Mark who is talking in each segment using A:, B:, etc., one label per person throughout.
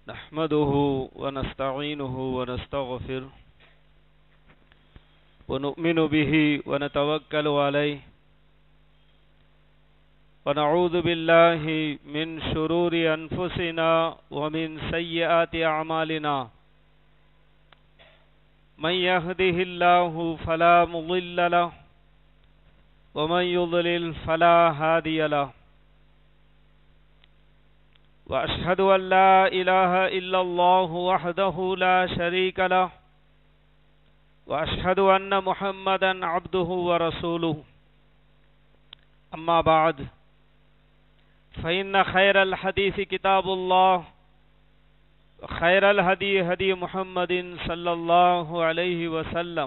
A: نحمده ونستعينه ونستغفره ونؤمن به ونتوكل عليه ونعوذ بالله من شرور أنفسنا ومن سيئات أعمالنا من يهده الله فلا مضل له ومن يضلل فلا هادي له وأشهد أن لا إله إلا الله وحده لا شريك له وأشهد أن محمدا عبده ورسوله أما بعد فإن خير الحديث كتاب الله وخير الهدي هدي محمد صلى الله عليه وسلم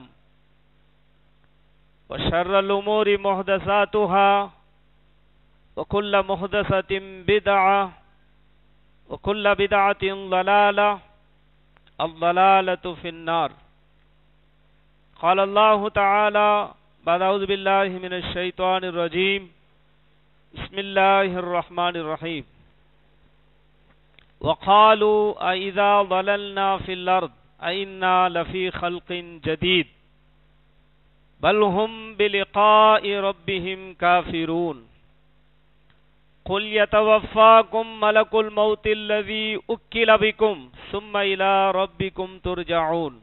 A: وشر الأمور محدثاتها وكل محدثة بدعة وكل بدعة ضلالة الضلالة في النار قال الله تعالى بعد أعوذ بالله من الشيطان الرجيم بسم الله الرحمن الرحيم وقالوا أئذا ضللنا في الأرض أئنا لفي خلق جديد بل هم بلقاء ربهم كافرون قل يتوفاكم ملك الموت الذي أكل بكم ثم إلى ربكم ترجعون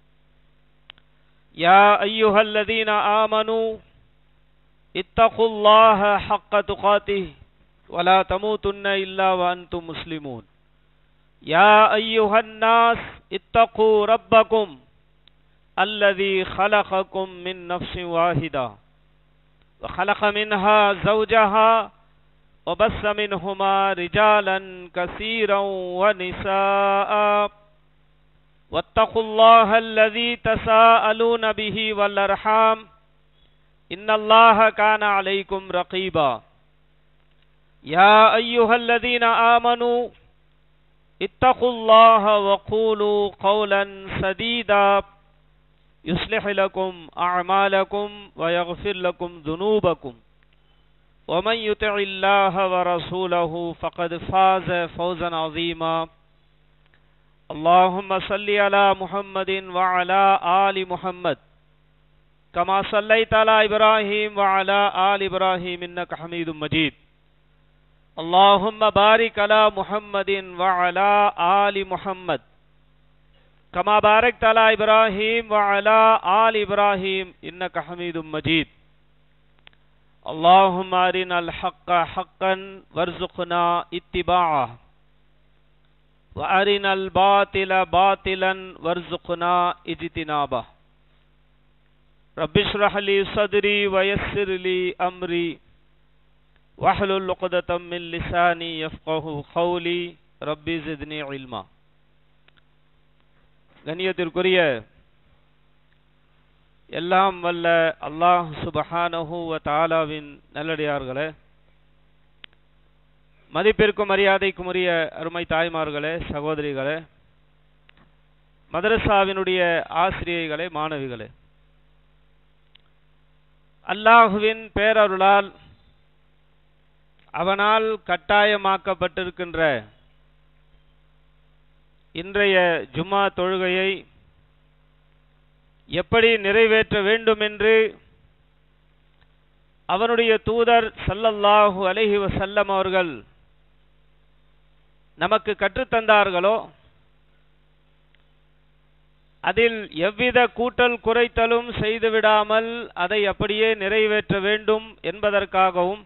A: يا أيها الذين آمنوا اتقوا الله حق تقاته ولا تموتن إلا وأنتم مسلمون يا أيها الناس اتقوا ربكم الذي خلقكم من نفس واحدة وخلق منها زوجها وبث منهما رجالا كثيرا ونساء واتقوا الله الذي تساءلون به والأرحام إن الله كان عليكم رقيبا يا أيها الذين آمنوا اتقوا الله وقولوا قولا سديدا يصلح لكم أعمالكم ويغفر لكم ذنوبكم ومن يطع الله ورسوله فقد فاز فوزا عظيما اللهم صل على محمد وعلى آل محمد كما صليت على إبراهيم وعلى آل إبراهيم إنك حميد مجيد اللهم بارك على محمد وعلى آل محمد كما باركت على إبراهيم وعلى آل إبراهيم إنك حميد مجيد اللهم أرنا الحق حقا وارزقنا اتباعه وأرنا الباطل باطلا وارزقنا اجتنابه رب اشرح لي صدري ويسر لي أمري واحلل عقدة من لساني يفقه قولي ربي زدني علما கண்ணியத்திற்குரிய எல்லாம் வல்ல அல்லாஹ் சுபஹானஹு வ தாலாவின் நல்லடியார்களே மதிப்பிற்கும் மரியாதைக்கும் உரிய அருமை தாய்மார்களே சகோதரிகளே மதரசாவினுடைய ஆசிரியர்களே மாணவிகளே அல்லாஹுவின் பேரருளால் அவனால் கட்டாயமாக்கப்பட்டிருக்கின்ற இன்றைய ஜும்மா தொழுகையை எப்படி நிறைவேற்ற வேண்டும் என்று அவனுடைய தூதர் சல்லல்லாஹு அலஹி வசல்லம் அவர்கள் நமக்கு கற்றுத்தந்தார்களோ அதில் எவ்வித கூட்டல் குறைத்தலும் செய்துவிடாமல் அதை அப்படியே நிறைவேற்ற வேண்டும் என்பதற்காகவும்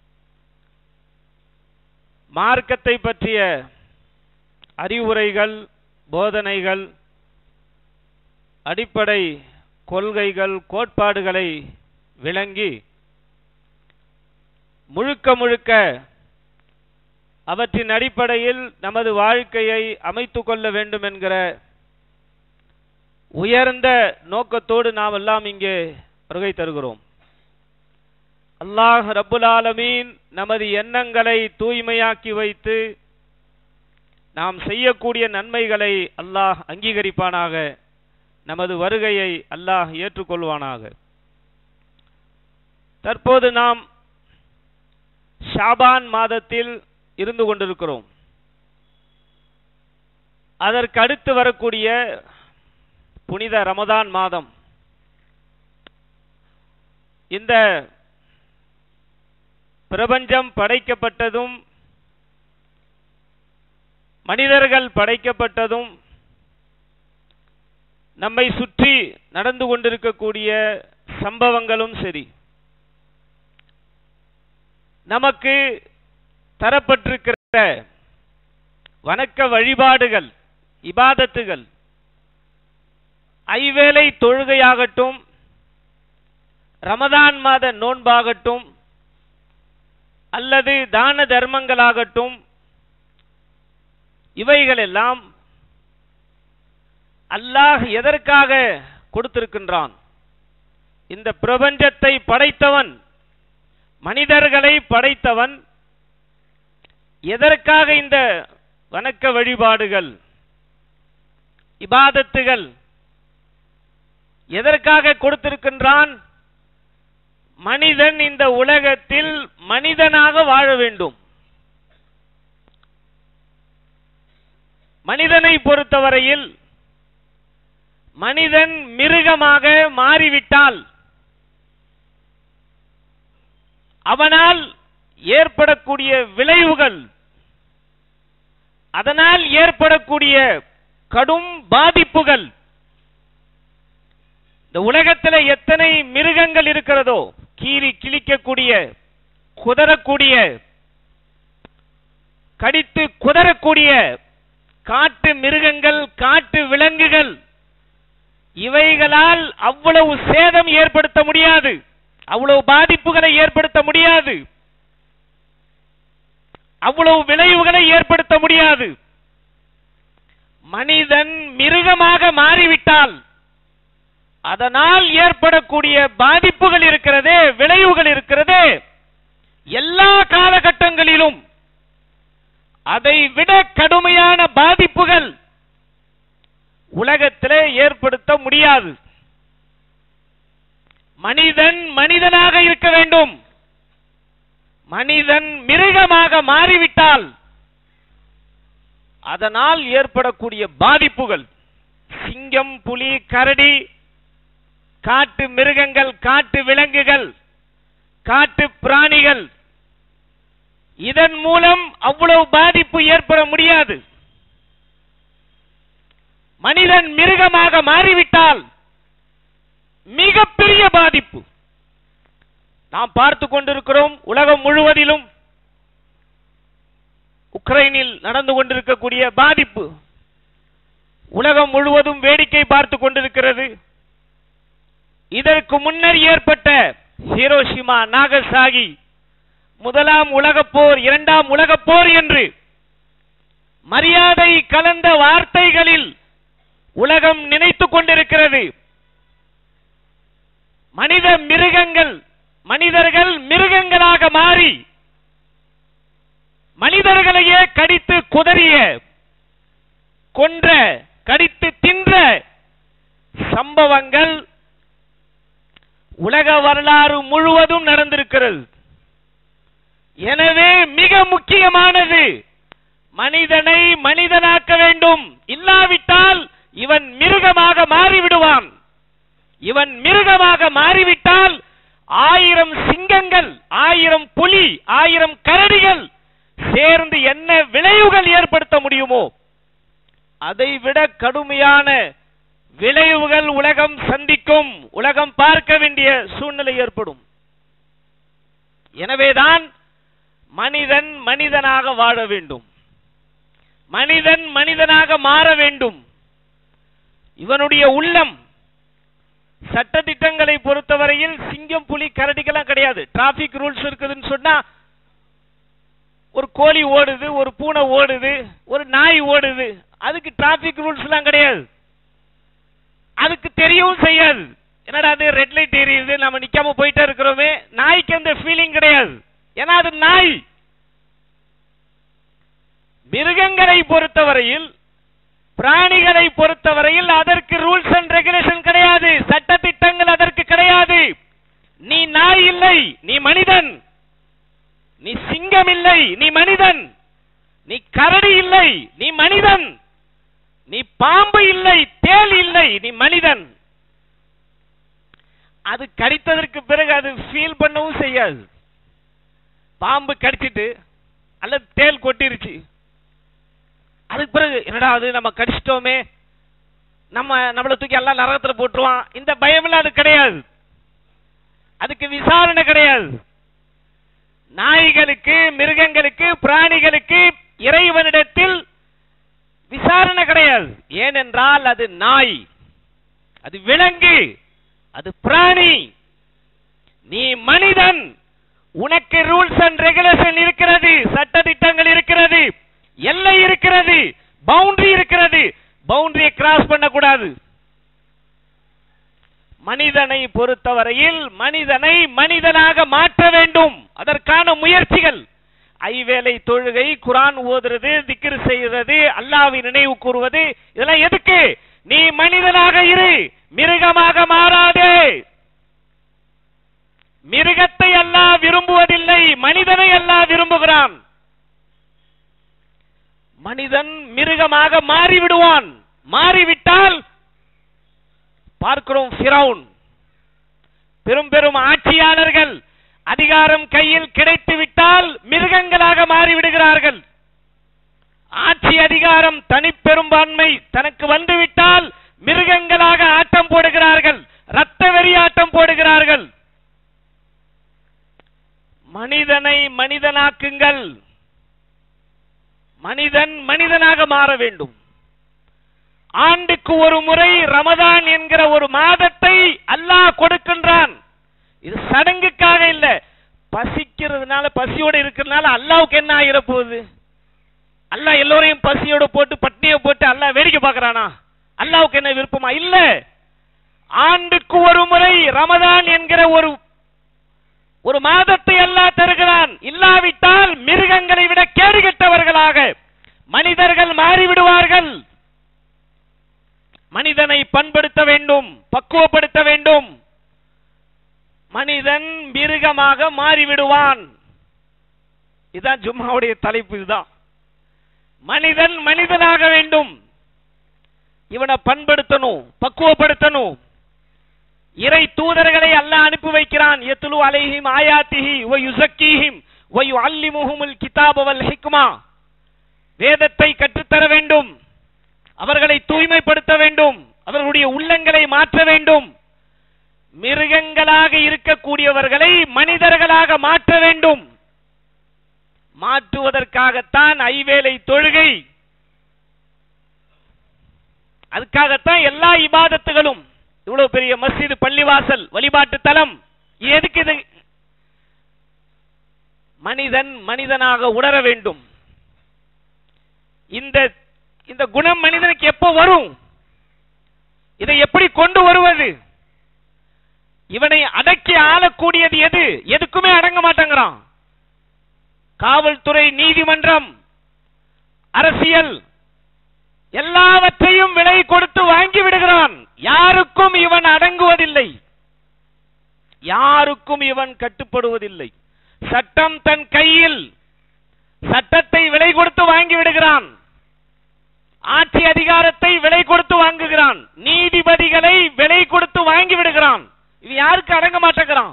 A: மார்க்கத்தை பற்றிய அறிவுரைகள் போதனைகள் அடிப்படை கொள்கைகள் கோட்பாடுகளை விளங்கி முழுக்க முழுக்க அவற்றின் அடிப்படையில் நமது வாழ்க்கையை அமைத்து கொள்ள வேண்டும் என்கிற உயர்ந்த நோக்கத்தோடு நாம் எல்லாம் இங்கே வருகை தருகிறோம் அல்லாஹ் ரப்புல் ஆலமீன் நமது எண்ணங்களை தூய்மையாக்கி வைத்து நாம் செய்யக்கூடிய நன்மைகளை அல்லாஹ் அங்கீகரிப்பானாக நமது வருகையை அல்லாஹ் ஏற்றுக்கொள்வானாக தற்போது நாம் ஷாபான் மாதத்தில் இருந்து கொண்டிருக்கிறோம் அதற்கு அடுத்து வரக்கூடிய புனித ரமதான் மாதம் இந்த பிரபஞ்சம் படைக்கப்பட்டதும் மனிதர்கள் படைக்கப்பட்டதும் நம்மை சுற்றி நடந்து கொண்டிருக்கக்கூடிய சம்பவங்களும் சரி நமக்கு தரப்பட்டிருக்கிற வணக்க வழிபாடுகள் இபாதத்துகள் ஐவேளை தொழுகையாகட்டும் ரமதான் மாத நோன்பாகட்டும் அல்லது தான தர்மங்களாகட்டும் இவைகளெல்லாம் அல்லாஹ் எதற்காக கொடுத்திருக்கின்றான் இந்த பிரபஞ்சத்தை படைத்தவன் மனிதர்களை படைத்தவன் எதற்காக இந்த வணக்க வழிபாடுகள் இபாதத்துகள் எதற்காக கொடுத்திருக்கின்றான் மனிதன் இந்த உலகத்தில் மனிதனாக வாழ வேண்டும் மனிதனை பொறுத்தவரையில் மனிதன் மிருகமாக மாறிவிட்டால் அவனால் ஏற்படக்கூடிய விளைவுகள் அதனால் ஏற்படக்கூடிய கடும் பாதிப்புகள் இந்த உலகத்தில் எத்தனை மிருகங்கள் இருக்கிறதோ கீறி கிழிக்கக்கூடிய குதறக்கூடிய கடித்து குதறக்கூடிய காட்டு மிருகங்கள் காட்டு விலங்குகள் இவைகளால் அவ்வளவு சேதம் ஏற்படுத்த முடியாது அவ்வளவு பாதிப்புகளை ஏற்படுத்த முடியாது அவ்வளவு விளைவுகளை ஏற்படுத்த முடியாது மனிதன் மிருகமாக மாறிவிட்டால் அதனால் ஏற்படக்கூடிய பாதிப்புகள் இருக்கிறதே விளைவுகள் இருக்கிறதே எல்லா காலகட்டங்களிலும் அதை விட கடுமையான பாதிப்புகள் உலகத்திலே ஏற்படுத்த முடியாது மனிதன் மனிதனாக இருக்க வேண்டும் மனிதன் மிருகமாக மாறிவிட்டால் அதனால் ஏற்படக்கூடிய பாதிப்புகள் சிங்கம் புலி கரடி காட்டு மிருகங்கள் காட்டு விலங்குகள் காட்டு பிராணிகள் இதன் மூலம் அவ்வளவு பாதிப்பு ஏற்பட முடியாது மனிதன் மிருகமாக மாறிவிட்டால் மிகப்பெரிய பாதிப்பு நாம் பார்த்து கொண்டிருக்கிறோம் உலகம் முழுவதிலும் உக்ரைனில் நடந்து கொண்டிருக்கக்கூடிய பாதிப்பு உலகம் முழுவதும் வேடிக்கை பார்த்து கொண்டிருக்கிறது இதற்கு முன்னர் ஏற்பட்ட ஹீரோஷிமா நாகசாகி முதலாம் உலகப் போர் இரண்டாம் உலகப் போர் என்று மரியாதை கலந்த வார்த்தைகளில் உலகம் நினைத்துக் கொண்டிருக்கிறது மனித மிருகங்கள் மனிதர்கள் மிருகங்களாக மாறி மனிதர்களையே கடித்து குதறிய கொன்ற கடித்து தின்ற சம்பவங்கள் உலக வரலாறு முழுவதும் நடந்திருக்கிறது எனவே மிக முக்கியமானது மனிதனை மனிதனாக்க வேண்டும் இல்லாவிட்டால் இவன் மிருகமாக மாறிவிடுவான் இவன் மிருகமாக மாறிவிட்டால் ஆயிரம் சிங்கங்கள் ஆயிரம் புலி ஆயிரம் கரடிகள் சேர்ந்து என்ன விளைவுகள் ஏற்படுத்த முடியுமோ அதை விட கடுமையான விளைவுகள் உலகம் சந்திக்கும் உலகம் பார்க்க வேண்டிய சூழ்நிலை ஏற்படும் எனவேதான் மனிதன் மனிதனாக வாழ வேண்டும் மனிதன் மனிதனாக மாற வேண்டும் இவனுடைய உள்ளம் சட்ட திட்டங்களை பொறுத்தவரையில் சிங்கம் புலி கரடிக்கெல்லாம் கிடையாது டிராபிக் ரூல்ஸ் இருக்குதுன்னு சொன்னா ஒரு கோழி ஓடுது ஒரு பூனை ஓடுது ஒரு நாய் ஓடுது அதுக்கு டிராபிக் ரூல்ஸ் எல்லாம் கிடையாது அதுக்கு தெரியவும் செய்யாது என்னடா அது ரெட் லைட் எரியுது நம்ம நிக்காம போயிட்டே இருக்கிறோமே நாய்க்கு அந்த ஃபீலிங் கிடையாது ஏன்னா அது நாய் மிருகங்களை பொறுத்தவரையில் பிராணிகளை பொறுத்தவரையில் அதற்கு ரூல்ஸ் அண்ட் ரெகுலேஷன் கிடையாது சட்ட திட்டங்கள் அதற்கு கிடையாது நீ நாய் இல்லை நீ மனிதன் நீ சிங்கம் இல்லை நீ மனிதன் நீ கரடி இல்லை நீ மனிதன் நீ பாம்பு இல்லை தேல் இல்லை நீ மனிதன் அது கடித்ததற்கு பிறகு அது ஃபீல் பண்ணவும் செய்யாது பாம்பு கடிச்சிட்டு அல்லது தேல் கொட்டிருச்சு அதுக்கு பிறகு என்னடா அது நம்ம கடிச்சிட்டோமே நம்ம நம்மளை தூக்கி எல்லாம் நரகத்துல போட்டுருவான் இந்த பயமெல்லாம் அது கிடையாது அதுக்கு விசாரணை கிடையாது நாய்களுக்கு மிருகங்களுக்கு பிராணிகளுக்கு இறைவனிடத்தில் விசாரணை கிடையாது ஏனென்றால் அது நாய் அது விலங்கு அது பிராணி நீ மனிதன் உனக்கு ரூல்ஸ் அண்ட் ரெகுலேஷன் இருக்கிறது சட்ட திட்டங்கள் இருக்கிறது எல்லை இருக்கிறது பவுண்டரி இருக்கிறது பவுண்டரியை கிராஸ் பண்ணக்கூடாது மனிதனை பொறுத்தவரையில் மனிதனை மனிதனாக மாற்ற வேண்டும் அதற்கான முயற்சிகள் ஐவேளை தொழுகை குரான் ஓதுறது திக்ர் செய்கிறது அல்லாஹ்வை நினைவு கூறுவது இதெல்லாம் எதுக்கு நீ மனிதனாக இரு மிருகமாக மாறாதே மிருகத்தை அல்லாஹ் விரும்புவதில்லை மனிதனை அல்லாஹ் விரும்புகிறான் மனிதன் மிருகமாக மாறிவிடுவான் மாறிவிட்டால் பார்க்கிறோம் ஃபிரௌன் பெரும் பெரும் ஆட்சியாளர்கள் அதிகாரம் கையில் கிடைத்து விட்டால் மிருகங்களாக மாறிவிடுகிறார்கள் ஆட்சி அதிகாரம் தனிப்பெரும்பான்மை தனக்கு வந்துவிட்டால் மிருகங்களாக ஆட்டம் போடுகிறார்கள் ரத்த வெறி ஆட்டம் போடுகிறார்கள் மனிதனை மனிதனாக்குங்கள் மனிதன் மனிதனாக மாற வேண்டும் ஆண்டுக்கு ஒரு முறை ரமதான் என்கிற ஒரு மாதத்தை அல்லாஹ் கொடுக்கின்றான் இது சடங்குக்காக இல்ல பசிக்கிறதுனால பசியோட இருக்கிறதுனால அல்லாவுக்கு என்ன ஆகிற போகுது அல்லாஹ் எல்லோரையும் பசியோட போட்டு பட்னியை போட்டு அல்லாஹ் வேடிக்கை பார்க்கறானா அல்லாவுக்கு என்ன விருப்பமா இல்ல ஆண்டுக்கு ஒரு முறை ரமதான் என்கிற ஒரு ஒரு மாதத்தை அல்லாஹ் தருகிறான் இல்லாவிட்டால் மிருகங்களை விட கேடு கெட்டவர்களாக மனிதர்கள் மாறிவிடுவார்கள் மனிதனை பண்படுத்த வேண்டும் பக்குவப்படுத்த வேண்டும் மனிதன் மிருகமாக மாறிவிடுவான் இதுதான் ஜும்மாவுடைய தலைப்பு இதுதான் மனிதன் மனிதனாக வேண்டும் இவனை பண்படுத்தணும் பக்குவப்படுத்தணும் இறை தூதர்களை அல்லாஹ் அனுப்பி வைக்கிறான் யத்லு அலைஹிம் ஆயாத்திஹி வ யுஸக்கீஹிம் வ யுஅல்லிமுஹுமுல் கிதாப வல் ஹிக்மா வேதத்தை கற்றுத்தர வேண்டும் அவர்களை தூய்மைப்படுத்த வேண்டும் அவர்களுடைய உள்ளங்களை மாற்ற வேண்டும் மிருகங்களாக இருக்கக்கூடியவர்களை மனிதர்களாக மாற்ற வேண்டும் மாற்றுவதற்காகத்தான் ஐவேளை தொழுகை அதுக்காகத்தான் எல்லா இபாதத்துகளும் இவ்வளவு பெரிய மஸ்ஜித் பள்ளிவாசல் வழிபாட்டு தலம் எதுக்கு இது மனிதன் மனிதனாக உணர வேண்டும் இந்த இந்த குணம் மனிதனுக்கு எப்போ வரும் இதை எப்படி கொண்டு வருவது இவனை அடக்கி ஆளக்கூடியது எது எதுக்குமே அடங்க மாட்டேங்கிறான் காவல்துறை நீதிமன்றம் அரசியல் எல்லாவற்றையும் விலை கொடுத்து வாங்கி விடுகிறான் யாருக்கும் இவன் அடங்குவதில்லை யாருக்கும் இவன் கட்டுப்படுவதில்லை சட்டம் தன் கையில் சட்டத்தை விலை கொடுத்து வாங்கி விடுகிறான் ஆட்சி அதிகாரத்தை விலை கொடுத்து வாங்குகிறான் நீதிபதிகளை விலை கொடுத்து வாங்கி விடுகிறான் இது யாருக்கு அடங்க மாட்டேங்கிறான்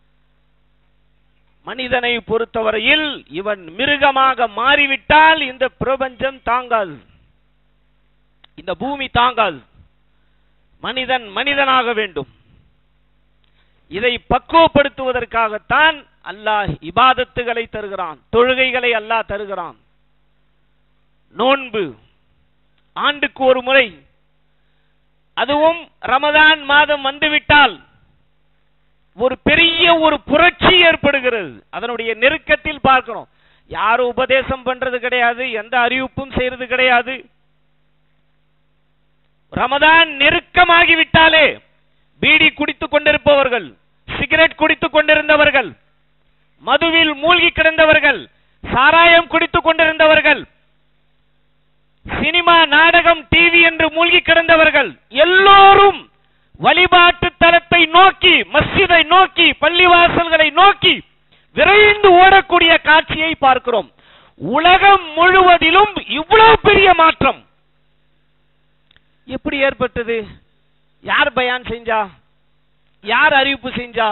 A: மனிதனை பொறுத்தவரையில் இவன் மிருகமாக மாறிவிட்டால் இந்த பிரபஞ்சம் தாங்காது இந்த பூமி தாங்காது மனிதன் மனிதனாக வேண்டும் இதை பக்குவப்படுத்துவதற்காகத்தான் அல்லாஹ் இபாதத்துகளை தருகிறான் தொழுகைகளை அல்லாஹ் தருகிறான் நோன்பு ஆண்டுக்கு ஒரு முறை அதுவும் ரமதான் மாதம் வந்துவிட்டால் ஒரு பெரிய ஒரு புரட்சி ஏற்படுகிறது அதனுடைய நெருக்கத்தில் பார்க்கிறோம் யாரும் உபதேசம் பண்றது கிடையாது எந்த அறிவிப்பும் செய்யறது கிடையாது ரமதான் நெருக்கமாகி விட்டாலே பீடி குடித்துக் கொண்டிருப்பவர்கள் சிகரெட் குடித்துக் கொண்டிருந்தவர்கள் மதுவில் மூழ்கி கிடந்தவர்கள் சாராயம் குடித்துக் கொண்டிருந்தவர்கள் சினிமா நாடகம் டிவி என்று மூழ்கி கிடந்தவர்கள் எல்லோரும் வழிபாட்டு தலத்தை நோக்கி மஸ்ஜிதை நோக்கி பள்ளிவாசல்களை நோக்கி விரைந்து ஓடக்கூடிய காட்சியை பார்க்கிறோம் உலகம் முழுவதிலும் இவ்வளவு பெரிய மாற்றம் எப்படி ஏற்பட்டது யார் பயான் செஞ்சா யார் அறிவிப்பு செஞ்சா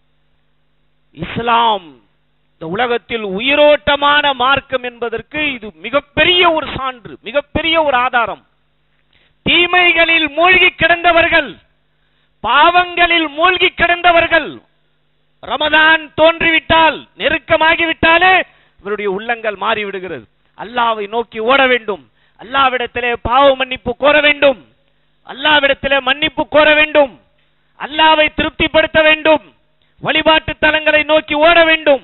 A: இஸ்லாம் இந்த உலகத்தில் உயிரோட்டமான மார்க்கம் என்பதற்கு இது மிகப்பெரிய ஒரு சான்று மிகப்பெரிய ஒரு ஆதாரம் தீமைகளில் மூழ்கி கிடந்தவர்கள் பாவங்களில் மூழ்கி கிடந்தவர்கள் ரமதான் தோன்றிவிட்டால் நெருக்கமாகிவிட்டாலே இவருடைய உள்ளங்கள் மாறிவிடுகிறது அல்லாவை நோக்கி ஓட வேண்டும் அல்லாவிடத்திலே பாவ மன்னிப்பு கோர வேண்டும் அல்லாவிடத்திலே மன்னிப்பு கோர வேண்டும் அல்லாவை திருப்திப்படுத்த வேண்டும் வழிபாட்டு தலங்களை நோக்கி ஓட வேண்டும்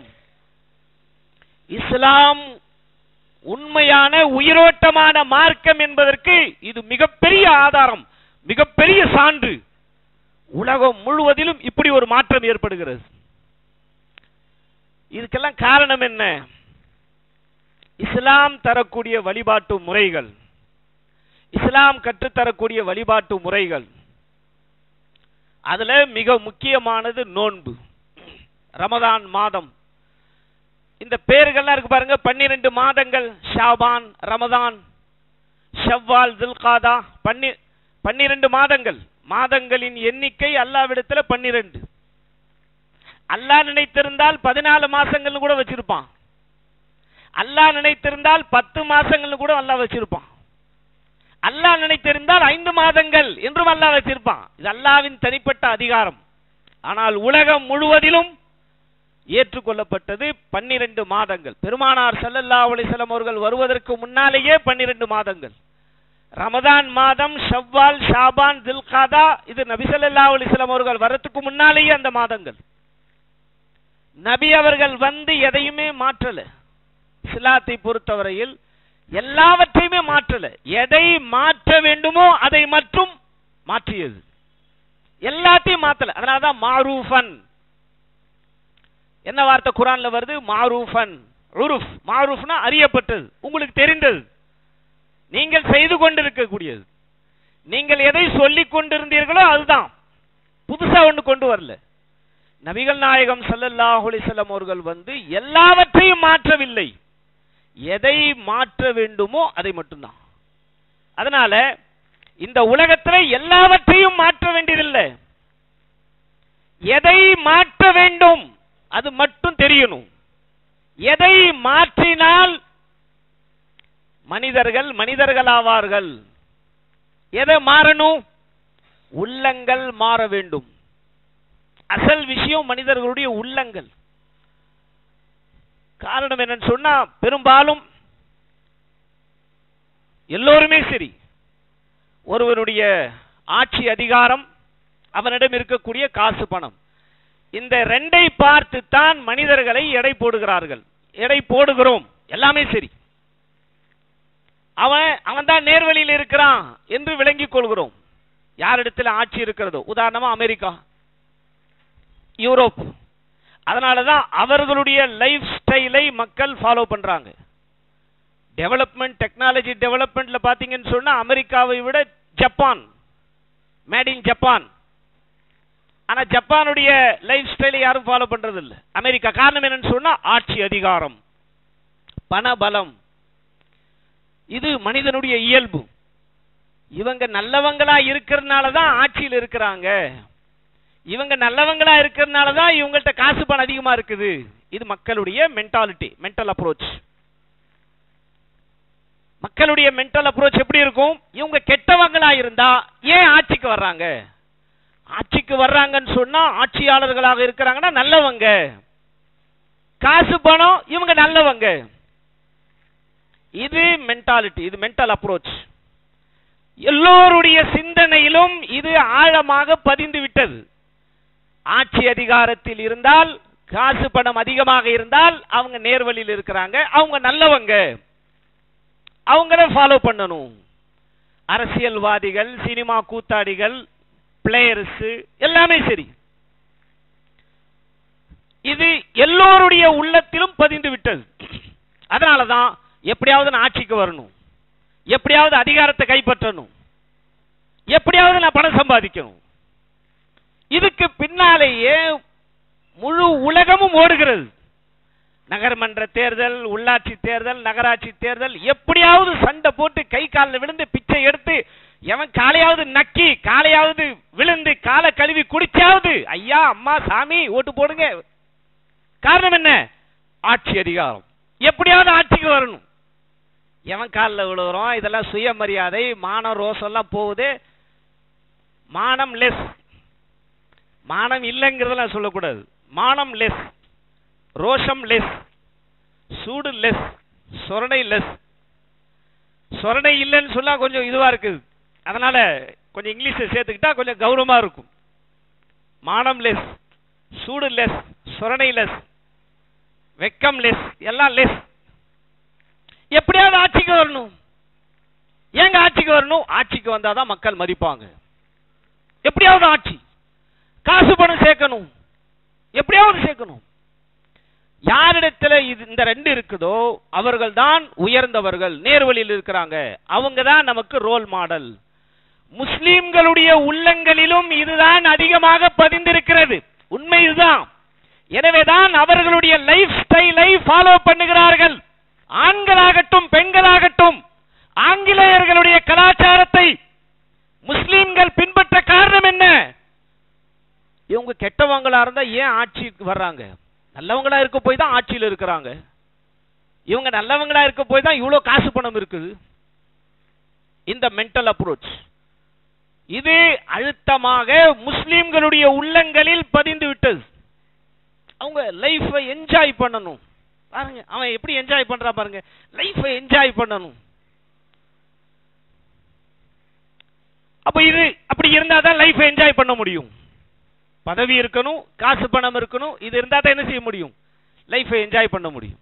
A: இஸ்லாம் உண்மையான உயிரோட்டமான மார்க்கம் என்பதற்கு இது மிகப்பெரிய ஆதாரம் மிகப்பெரிய சான்று உலகம் முழுவதிலும் இப்படி ஒரு மாற்றம் ஏற்படுகிறது இதுக்கெல்லாம் காரணம் என்ன இஸ்லாம் தரக்கூடிய வழிபாட்டு முறைகள் இஸ்லாம் கற்றுத்தரக்கூடிய வழிபாட்டு முறைகள் அதுல மிக முக்கியமானது நோன்பு ரமதான் மாதம் இந்த பேர்கள்லாம் இருக்கு பாருங்க பன்னிரண்டு மாதங்கள் ஷாபான் ரமதான் ஷவ்வால் தில்காதா பன்னி பன்னிரண்டு மாதங்கள் மாதங்களின் எண்ணிக்கை அல்லாவிடத்துல பன்னிரண்டு அல்லாஹ் நினைத்திருந்தால் பதினாலு மாசங்கள் கூட வச்சிருப்பான் அல்லாஹ் நினைத்திருந்தால் பத்து மாசங்கள் கூட அல்லாஹ் வச்சிருப்பான் அல்லாஹ் நினைத்திருந்தால் ஐந்து மாதங்கள் என்றும் அல்லாஹ் வச்சிருப்பான் இது அல்லாவின் தனிப்பட்ட அதிகாரம் ஆனால் உலகம் முழுவதிலும் ஏற்றுக்கொள்ளப்பட்டது பன்னிரண்டு மாதங்கள் பெருமானார் ஸல்லல்லாஹு அலைஹி வஸல்லம் அவர்கள் வருவதற்கு முன்னாலேயே பன்னிரண்டு மாதங்கள் ரமதான் மாதம் ஷவ்வால் ஷாபான் தில்காதா இது நபி ஸல்லல்லாஹு அலைஹி வஸல்லம் அவர்கள் வரதுக்கு முன்னாலேயே அந்த மாதங்கள் நபி அவர்கள் வந்து எதையுமே மாற்றல இஸ்லாத்தை பொறுத்தவரையில் எல்லாவற்றையுமே மாற்றல எதை மாற்ற வேண்டுமோ அதை மட்டும் மாற்றியது எல்லாத்தையும் மாத்தல அதனாலதான் மாரூஃபன் என்ன வார்த்தை குரான்ல வருது மாரூஃபன் உருஃப் மாரூஃப்னா அறியப்பட்டது உங்களுக்கு தெரிந்தது நீங்கள் செய்து கொண்டிருக்கக்கூடியது நீங்கள் எதை சொல்லிக் கொண்டிருந்தீர்களோ அதுதான் புதுசா ஒன்று கொண்டு வரல நபிகள் நாயகம் ஸல்லல்லாஹு அலைஹி வஸல்லம் அவர்கள் வந்து எல்லாவற்றையும் மாற்றவில்லை எதை மாற்ற வேண்டுமோ அதை மட்டும்தான் அதனால இந்த உலகத்துல எல்லாவற்றையும் மாற்ற வேண்டியதில்லை எதை மாற்ற வேண்டும் அது மட்டும் தெரியணும் எதை மாற்றினால் மனிதர்கள் மனிதர்களாவார்கள் எதை மாறணும் உள்ளங்கள் மாற வேண்டும் அசல் விஷயம் மனிதர்களுடைய உள்ளங்கள் காரணம் என்னன்னு சொன்னா பெரும்பாலும் எல்லோருமே சரி ஒருவருடைய ஆட்சி அதிகாரம் அவனிடம் இருக்கக்கூடிய காசு பணம் இந்த ரெண்டை பார்த்து தான் மனிதர்களை எடை போடுகிறார்கள் எடை போடுகிறோம் எல்லாமே சரி அவன் அவன் தான் நேர்வழியில் இருக்கிறான் என்று விளங்கிக் கொள்கிறோம் யாரிடத்தில் ஆட்சி இருக்கிறதோ உதாரணமா அமெரிக்கா யூரோப் அதனாலதான் அவர்களுடைய லைஃப் ஸ்டைலை மக்கள் ஃபாலோ பண்றாங்க டெவலப்மெண்ட் டெக்னாலஜி டெவலப்மெண்ட்ல பாத்தீங்கன்னு சொன்னா அமெரிக்காவை விட ஜப்பான் மேட் இன் ஜப்பான் ஆனா ஜப்பானுடைய லைஃப் ஸ்டைலை யாரும் ஃபாலோ பண்றது இல்ல அமெரிக்கா காரணம் என்னன்னு சொன்னா ஆட்சி அதிகாரம் பண பலம் இது மனிதனுடைய இயல்பு இவங்க நல்லவங்களா இருக்கிறதுனால தான் ஆட்சியில் இருக்கிறாங்க இவங்க நல்லவங்களா இருக்கிறதுனால தான் இவங்கள்ட்ட காசு பணம் அதிகமா இருக்குது இது மக்களுடைய மென்டாலிட்டி மென்டல் அப்ரோச் மக்களுடைய மென்டல் அப்ரோச் எப்படி இருக்கும் இவங்க கெட்டவங்களா இருந்தா ஏன் ஆட்சிக்கு வர்றாங்க ஆட்சிக்கு வர்றாங்கன்னு சொன்னா ஆட்சியாளர்களாக இருக்கிறாங்கன்னா நல்லவங்க காசு பணம் இவங்க நல்லவங்க இது மென்டாலிட்டி இது மென்டல் அப்ரோச் எல்லோருடைய சிந்தனையிலும் இது ஆழமாக பதிந்து விட்டது ஆட்சி அதிகாரத்தில் இருந்தால் காசு பணம் அதிகமாக இருந்தால் அவங்க நேர்வழியில் இருக்கிறாங்க அவங்க நல்லவங்க அவங்கள ஃபாலோ பண்ணணும் அரசியல்வாதிகள் சினிமா கூத்தாடிகள் பிளேயர்ஸ் எல்லாமே சரி இது எல்லோருடைய உள்ளத்திலும் பதிந்து விட்டது அதனாலதான் எப்படியாவது நான் ஆட்சிக்கு வரணும் எப்படியாவது அதிகாரத்தை கைப்பற்றணும் எப்படியாவது நான் பணம் சம்பாதிக்கணும் இதுக்கு பின்னாலேயே முழு உலகமும் ஓடுகிறது நகர்மன்ற தேர்தல் உள்ளாட்சி தேர்தல் நகராட்சி தேர்தல் எப்படியாவது சண்டை போட்டு கை காலில் விழுந்து பிச்சை எடுத்து எவன் காலையாவது நக்கி காலையாவது விழுந்து காலை கழுவி குடிச்சாவது ஐயா அம்மா சாமி ஓட்டு போடுங்க காரணம் என்ன ஆட்சி அதிகாரம் எப்படியாவது ஆட்சிக்கு வரணும் எவன் காலில் விழுகிறோம் இதெல்லாம் சுயமரியாதை மானம் ரோசம் எல்லாம் போகுது மானம் லெஸ் மானம் இல்லைங்கிறதெல்லாம் சொல்லக்கூடாது மானம் லெஸ் ரோஷம் லெஸ் சூடு லெஸ் சொரணை லெஸ் சொரணை இல்லைன்னு சொன்னா கொஞ்சம் இதுவா இருக்குது அதனால கொஞ்சம் இங்கிலீஷை சேர்த்துக்கிட்டா கொஞ்சம் கௌரவமா இருக்கும் மானம் லெஸ் சூடு லெஸ் சொரணை லெஸ் வெக்கம் லெஸ் எல்லாம் லெஸ் எப்படியாவது ஆட்சிக்கு வரணும் ஏங்க ஆட்சிக்கு வரணும் ஆட்சிக்கு வந்தாதான் மக்கள் மதிப்பாங்க எப்படியாவது ஆட்சி காசு பணம் சேர்க்கணும் எப்படியாவது சேர்க்கணும் யாரிடத்துல இது இந்த ரெண்டு இருக்குதோ அவர்கள் தான் உயர்ந்தவர்கள் நேர்வழியில் இருக்கிறாங்க அவங்க தான் நமக்கு ரோல் மாடல் முஸ்லிம்களுடைய உள்ளங்களிலும் இதுதான் அதிகமாக பதிந்திருக்கிறது உண்மை இதுதான் எனவேதான் அவர்களுடைய லைஃப் ஸ்டைலை ஃபாலோ பண்ணுகிறார்கள் ஆண்களாகட்டும் பெண்களாகட்டும் ஆங்கிலேயர்களுடைய கலாச்சாரத்தை முஸ்லிம்கள் பின்பற்ற காரணம் என்ன இவங்க கெட்டவங்களா இருந்தா ஏன் ஆட்சிக்கு வர்றாங்க நல்லவங்களா இருக்க போய் தான் ஆட்சியில் இருக்கிறாங்க இவங்க நல்லவங்களா இருக்க போய் தான் இவ்வளவு காசு பணம் இருக்குது இந்த மென்டல் அப்ரோச் இது அழுத்தமாக முஸ்லிம்களுடைய உள்ளங்களில் பதிந்து விட்டது அவங்க லைஃபை என்ஜாய் பண்ணணும் பாருங்க அவன் எப்படி என்ஜாய் பண்றா பாருங்க லைஃபை என்ஜாய் பண்ணணும் அப்ப இது அப்படி இருந்தா தான் லைஃபை என்ஜாய் பண்ண முடியும் பதவி இருக்கணும் காசு பணம் இருக்கணும் இது இருந்தா தான் என்ன செய்ய முடியும் லைஃபை என்ஜாய் பண்ண முடியும்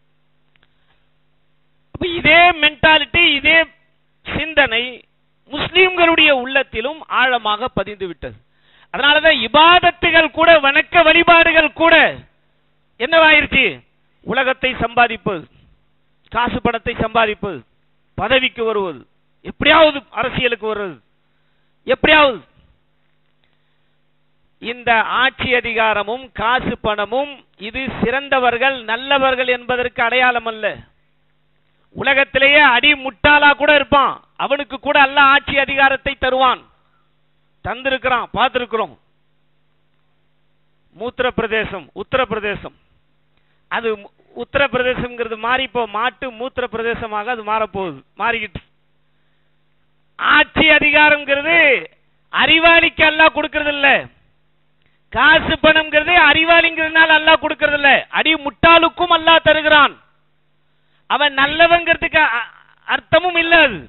A: அப்ப இதே மென்டாலிட்டி இதே சிந்தனை முஸ்லிம்களுடைய உள்ளத்திலும் ஆழமாக பதிந்து விட்டது அதனாலதான் இபாதத்துகள் கூட வணக்க வழிபாடுகள் கூட என்னவாயிருச்சு உலகத்தை சம்பாதிப்பது காசு பணத்தை சம்பாதிப்பது பதவிக்கு வருவது எப்படியாவது அரசியலுக்கு வருவது எப்படியாவது இந்த ஆட்சி அதிகாரமும் காசு பணமும் இது சிறந்தவர்கள் நல்லவர்கள் என்பதற்கு அடையாளம் அல்ல உலகத்திலேயே அடி முட்டாளா கூட இருப்பான் அவனுக்கு கூட அல்ல ஆட்சி அதிகாரத்தை தருவான் தந்திருக்கிறான் பார்த்திருக்கிறோம் மூத்திர பிரதேசம் உத்தரப்பிரதேசம் அது மு- உத்தரப்பிரதேசம்ங்கிறது மாறி இப்போ மாட்டு மூத்திர பிரதேசமாக அது மாறப்போகுது மாறிக்கிட்டு ஆட்சி அதிகாரம்ங்கிறது அறிவாளிக்கு அல்லாஹ் கொடுக்கறது இல்ல காசு பணம்ங்கிறது அறிவாளிங்கிறதுனால அல்லாஹ் கொடுக்கறது இல்ல அடி முட்டாளுக்கும் அல்லாஹ் தருகிறான் அவன் நல்லவங்கிறதுக்கு அ- அர்த்தமும் இல்ல அது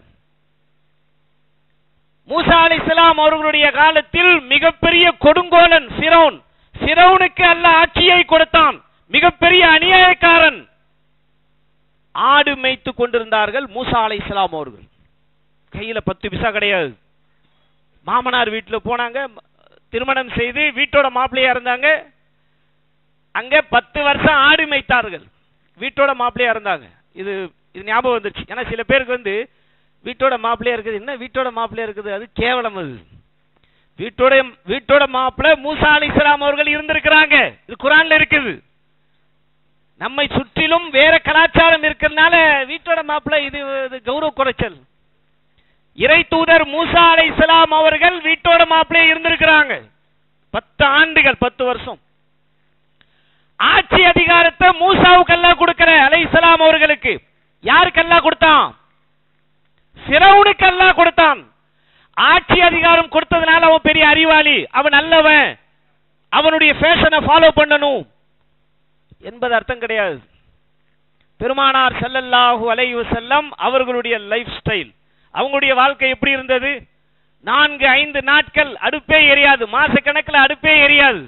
A: மூசா அலைஹிஸ்ஸலாம் அவர்களுடைய காலத்தில் மிகப்பெரிய கொடுங்கோலன் சிரௌன் சிரௌனுக்கு அல்லாஹ் ஆட்சியை கொடுத்தான் மிகப்பெரிய அநியாயக்காரன் ஆடு மேய்த்து கொண்டிருந்தார்கள் மூசா அலைஹிஸ்ஸலாம் அவர்கள் கையில பத்து பிசா கிடையாது மாமனார் வீட்டுல போனாங்க திருமணம் செய்து வீட்டோட மாப்பிள்ளையா இருந்தாங்க அங்க பத்து வருஷம் ஆடு மேய்த்தார்கள் வீட்டோட மாப்பிள்ளையா இருந்தாங்க இது இது ஞாபகம் வந்துருச்சு ஏன்னா சில பேருக்கு வந்து வீட்டோட மாப்பிள்ளையா இருக்குது என்ன வீட்டோட மாப்பிள்ளையா இருக்குது அது கேவலம் அது வீட்டோட வீட்டோட மாப்பிள்ளை மூசா அலிஸ்லாம் அவர்கள் இருந்திருக்கிறாங்க இது குரான்ல இருக்குது நம்மை சுற்றிலும் வேற கலாச்சாரம் இருக்கிறதுனால வீட்டோட மாப்பிள்ளை இது இது கௌரவ குறைச்சல் இறை தூதர் மூசா அலைஹிஸ்ஸலாம் அவர்கள் வீட்டோட மாப்பிள்ளையே இருந்திருக்கிறாங்க பத்து ஆண்டுகள் பத்து வருஷம் ஆட்சி அதிகாரத்தை மூசாவுக்கு அல்லாஹ் கொடுக்கிற அலைஹிஸ்ஸலாம் அவர்களுக்கு யாருக்கு அல்லாஹ் கொடுத்தான் சிரவுனுக்கு அல்லாஹ் கொடுத்தான் ஆட்சி அதிகாரம் கொடுத்ததுனால அவன் பெரிய அறிவாளி அவன் நல்லவன் அவனுடைய ஃபேஷனை ஃபாலோ பண்ணணும் என்பது அர்த்தம் கிடையாது பெருமானார் ஸல்லல்லாஹு அலைஹி வஸல்லம் அவர்களுடைய லைஃப் ஸ்டைல் அவங்களுடைய வாழ்க்கை எப்படி இருந்தது நான்கு ஐந்து நாட்கள் அடுப்பே எரியாது மாச கணக்கில் அடுப்பே எரியாது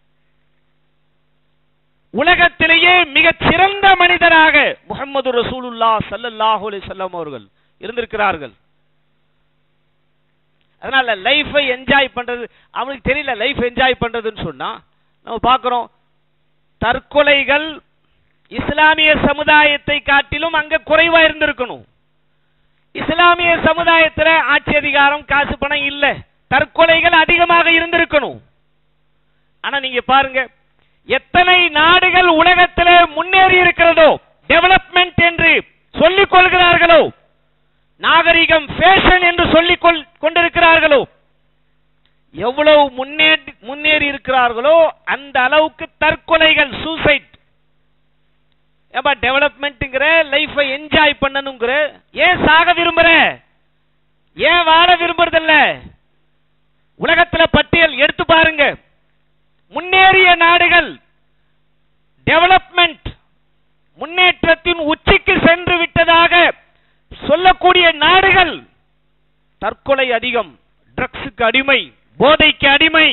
A: உலகத்திலேயே மிகச் சிறந்த மனிதராக முகமது ரசூலுல்லா ஸல்லல்லாஹு அலைஹி வஸல்லம் அவர்கள் இருந்திருக்கிறார்கள் அதனால லைஃபை என்ஜாய் பண்றது அவனுக்கு தெரியல லைஃப் என்ஜாய் பண்றதுன்னு சொன்னா நம்ம பார்க்கிறோம் தற்கொலைகள் இஸ்லாமிய சமுதாயத்தை காட்டிலும் அங்க குறைவா இருந்திருக்கணும் இஸ்லாமிய சமுதாயத்துல ஆட்சி அதிகாரம் காசு பணம் இல்ல தற்கொலைகள் அதிகமாக இருந்திருக்கணும் ஆனா நீங்க பாருங்க எத்தனை நாடுகள் உலகத்தில் முன்னேறி இருக்கிறதோ டெவலப்மெண்ட் என்று சொல்லிக் கொள்கிறார்களோ நாகரிகம் ஃபேஷன் என்று சொல்லிக் கொள்- கொண்டிருக்கிறார்களோ எவ்வளவு முன்னேறி முன்னேறி இருக்கிறார்களோ அந்த அளவுக்கு தற்கொலைகள் சூசைட் ஏப்பா டெவலப்மெண்ட்ங்கிற லைஃபை என்ஜாய் பண்ணணுங்கிற ஏன் சாக விரும்புற ஏன் வாழ விரும்புறதில்ல உலகத்துல பட்டியல் எடுத்து பாருங்க முன்னேறிய நாடுகள் டெவலப்மெண்ட் முன்னேற்றத்தின் உச்சிக்கு சென்று விட்டதாக சொல்லக்கூடிய நாடுகள் தற்கொலை அதிகம் ட்ரக்ஸுக்கு அடிமை போதைக்கு அடிமை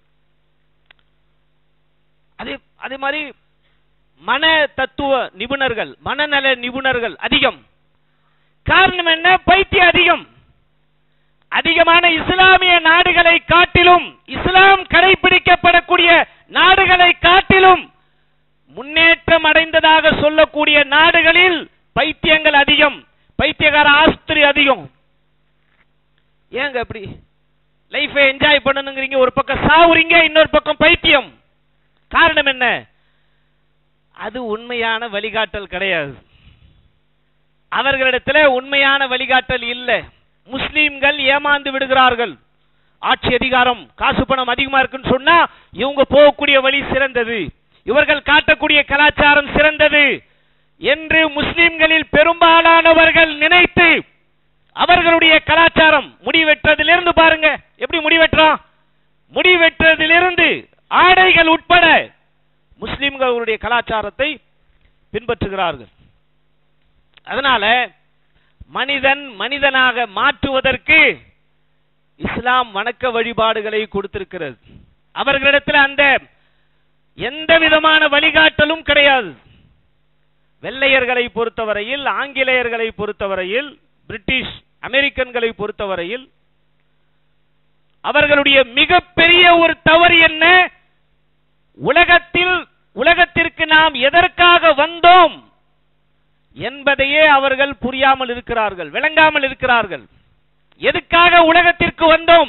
A: அதே அதே மாதிரி மன தத்துவ நிபுணர்கள் மனநல நிபுணர்கள் அதிகம் காரணம் என்ன பைத்தியம் அதிகம் அதிகமான இஸ்லாமிய நாடுகளை காட்டிலும் இஸ்லாம் கடைபிடிக்கப்படக்கூடிய நாடுகளை காட்டிலும் முன்னேற்றம் அடைந்ததாக சொல்லக்கூடிய நாடுகளில் பைத்தியங்கள் அதிகம் பைத்தியகார ஆஸ்திரி அதிகம் ஏங்க அப்படி லைஃபை என்ஜாய் பண்ணணுங்கிறீங்க ஒரு பக்கம் சாவுறீங்க இன்னொரு பக்கம் பைத்தியம் காரணம் என்ன அது உண்மையான வழிகாட்டல் கிடையாது அவர்களிடத்துல உண்மையான வழிகாட்டல் இல்லை முஸ்லீம்கள் ஏமாந்து விடுகிறார்கள் ஆட்சி அதிகாரம் காசு பணம் அதிகமா இருக்குன்னு சொன்னா இவங்க போகக்கூடிய வழி சிறந்தது இவர்கள் காட்டக்கூடிய கலாச்சாரம் சிறந்தது என்று முஸ்லிம்களில் பெரும்பாலானவர்கள் நினைத்து அவர்களுடைய கலாச்சாரம் முடி வெட்டுறதிலிருந்து பாருங்க எப்படி முடி வெட்டுறோம் முடி வெட்டுறதிலிருந்து ஆடைகள் உட்பட முஸ்லிம்களுடைய கலாச்சாரத்தை பின்பற்றுகிறார்கள் அதனால மனிதன் மனிதனாக மாற்றுவதற்கு இஸ்லாம் வணக்க வழிபாடுகளை கொடுத்திருக்கிறது அவர்களிடத்தில் அந்த எந்த விதமான வழிகாட்டலும் கிடையாது வெள்ளையர்களை பொறுத்தவரையில் ஆங்கிலேயர்களை பொறுத்தவரையில் பிரிட்டிஷ் அமெரிக்கன்களை பொறுத்தவரையில் அவர்களுடைய மிகப்பெரிய ஒரு தவறு என்ன உலகத்தில் உலகத்திற்கு நாம் எதற்காக வந்தோம் என்பதையே அவர்கள் புரியாமல் இருக்கிறார்கள் விளங்காமல் இருக்கிறார்கள் எதுக்காக உலகத்திற்கு வந்தோம்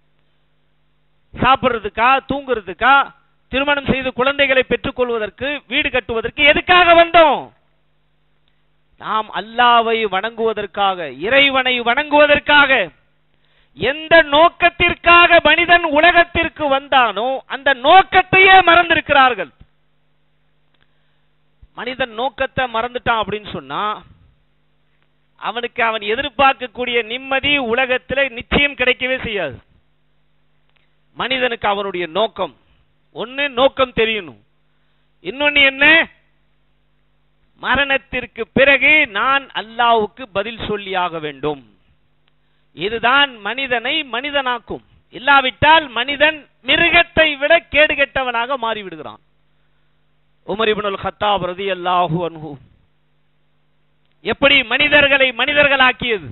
A: சாப்பிடுறதுக்கா தூங்குறதுக்கா திருமணம் செய்து குழந்தைகளை பெற்றுக் கொள்வதற்கு வீடு கட்டுவதற்கு எதுக்காக வந்தோம் நாம் அல்லாவை வணங்குவதற்காக இறைவனை வணங்குவதற்காக எந்த நோக்கத்திற்காக மனிதன் உலகத்திற்கு வந்தானோ அந்த நோக்கத்தையே மறந்திருக்கிறார்கள் மனிதன் நோக்கத்தை மறந்துட்டான் அப்படின்னு சொன்னா அவனுக்கு அவன் எதிர்பார்க்கக்கூடிய நிம்மதி உலகத்தில் நிச்சயம் கிடைக்கவே செய்யாது மனிதனுக்கு அவனுடைய நோக்கம் ஒன்னு நோக்கம் தெரியணும் இன்னொன்னு என்ன மரணத்திற்கு பிறகு நான் அல்லாவுக்கு பதில் சொல்லியாக வேண்டும் இதுதான் மனிதனை மனிதனாக்கும் இல்லாவிட்டால் மனிதன் மிருகத்தை விட கேடுகெட்டவனாக மாறிவிடுகிறான் உமர் இப்னுல் கத்தாப் ரலியல்லாஹு அன்ஹு எப்படி மனிதர்களை மனிதர்களாக்கியது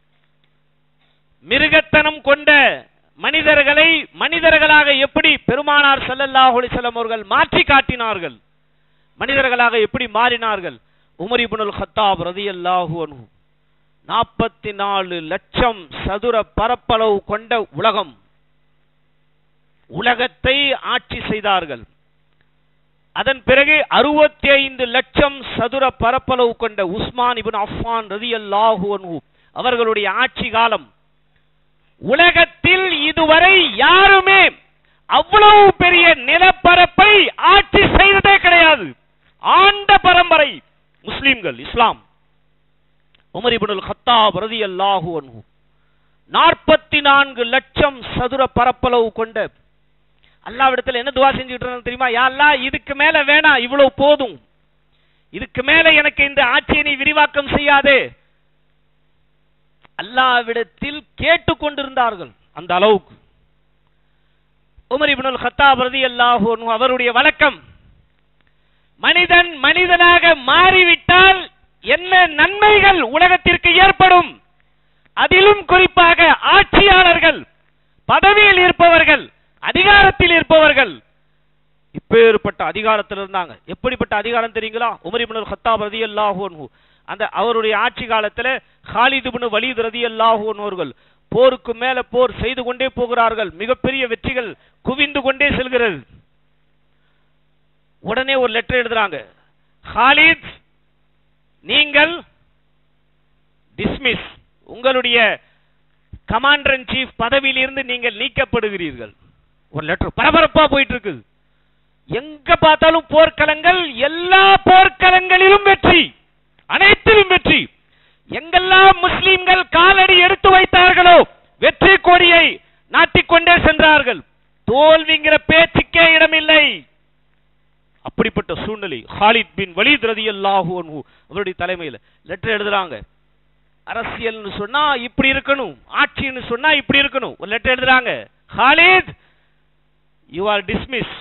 A: மிருகத்தனம் கொண்ட மனிதர்களை மனிதர்களாக எப்படி பெருமானார் ஸல்லல்லாஹு அலைஹி வஸல்லம் அவர்கள் மாற்றி காட்டினார்கள் மனிதர்களாக எப்படி மாறினார்கள் உமர் இப்னுல் கத்தாப் ரலியல்லாஹு அன்ஹு நாற்பத்தி நாலு லட்சம் சதுர பரப்பளவு கொண்ட உலகம் உலகத்தை ஆட்சி செய்தார்கள் அதன் பிறகு அறுபத்தி ஐந்து லட்சம் சதுர பரப்பளவு கொண்ட உஸ்மான் இபின் அஃபான் ரதியல்லாஹு அன்ஹு அவர்களுடைய ஆட்சி காலம் உலகத்தில் இதுவரை யாருமே அவ்வளவு பெரிய நிலப்பரப்பை ஆட்சி செய்ததே கிடையாது ஆண்ட பரம்பரை முஸ்லிம்கள் இஸ்லாம் உமர் இப்னுல் கத்தாப் ரதியல்லாஹு அன்ஹு நாற்பத்தி நான்கு லட்சம் சதுர பரப்பளவு கொண்ட அல்லாவிடத்தில் என்ன துவா செஞ்சுட்டு இருந்தாங்க தெரியுமா யா அல்லாஹ் இதுக்கு மேல வேணாம் இவ்வளவு போதும் இதுக்கு மேல எனக்கு இந்த ஆட்சியை நீ விரிவாக்கம் செய்யாதே அல்லாவிடத்தில் கேட்டுக்கொண்டிருந்தார்கள் அந்த அளவுக்கு உமர் இப்னுல் கத்தாப் ரலியல்லாஹு அன்ஹு அவருடைய வழக்கம் மனிதன் மனிதனாக மாறிவிட்டால் என்ன நன்மைகள் உலகத்திற்கு ஏற்படும் அதிலும் குறிப்பாக ஆட்சியாளர்கள் பதவியில் இருப்பவர்கள் அதிகாரத்தில் இருப்பவர்கள் இப்பேற்பட்ட அதிகாரத்தில் இருந்தாங்க எப்படிப்பட்ட அதிகாரம் தெரியுங்களா உமர் இப்னுல் கத்தாப் ரலியல்லாஹு அன்ஹு அந்த அவருடைய ஆட்சி காலத்துல ஹாலித் இப்னு வலீத் ரலியல்லாஹு அன்ஹு அவர்கள் போருக்கு மேல போர் செய்து கொண்டே போகிறார்கள் மிகப்பெரிய வெற்றிகள் குவிந்து கொண்டே செல்கிறது உடனே ஒரு லெட்டர் எழுதுறாங்க ஹாலித் நீங்கள் டிஸ்மிஸ் உங்களுடைய கமாண்டர் இன் சீஃப் பதவியிலிருந்து நீங்கள் நீக்கப்படுகிறீர்கள் ஒரு லெட்டர் பரபரப்பா போயிட்டு இருக்குது எங்க பார்த்தாலும் போர்க்களங்கள் எல்லா போர்க்களங்களிலும் வெற்றி அனைத்திலும் வெற்றி எங்கெல்லாம் முஸ்லிம்கள் காலடி எடுத்து வைத்தார்களோ வெற்றி கொடியை நாட்டிக்கொண்டே சென்றார்கள் தோல்விங்கிற பேச்சுக்கே இடமில்லை அப்படிப்பட்ட சூழ்நிலை ஹாலித் பின் வலீத் ரதியல்லாஹு அன்ஹு அவருடைய தலைமையில் லெட்டர் எழுதுறாங்க அரசியல்னு சொன்னா இப்படி இருக்கணும் ஆட்சின்னு சொன்னா இப்படி இருக்கணும் ஒரு லெட்டர் எழுதுறாங்க ஹாலித் யூ ஆர் டிஸ்மிஸ்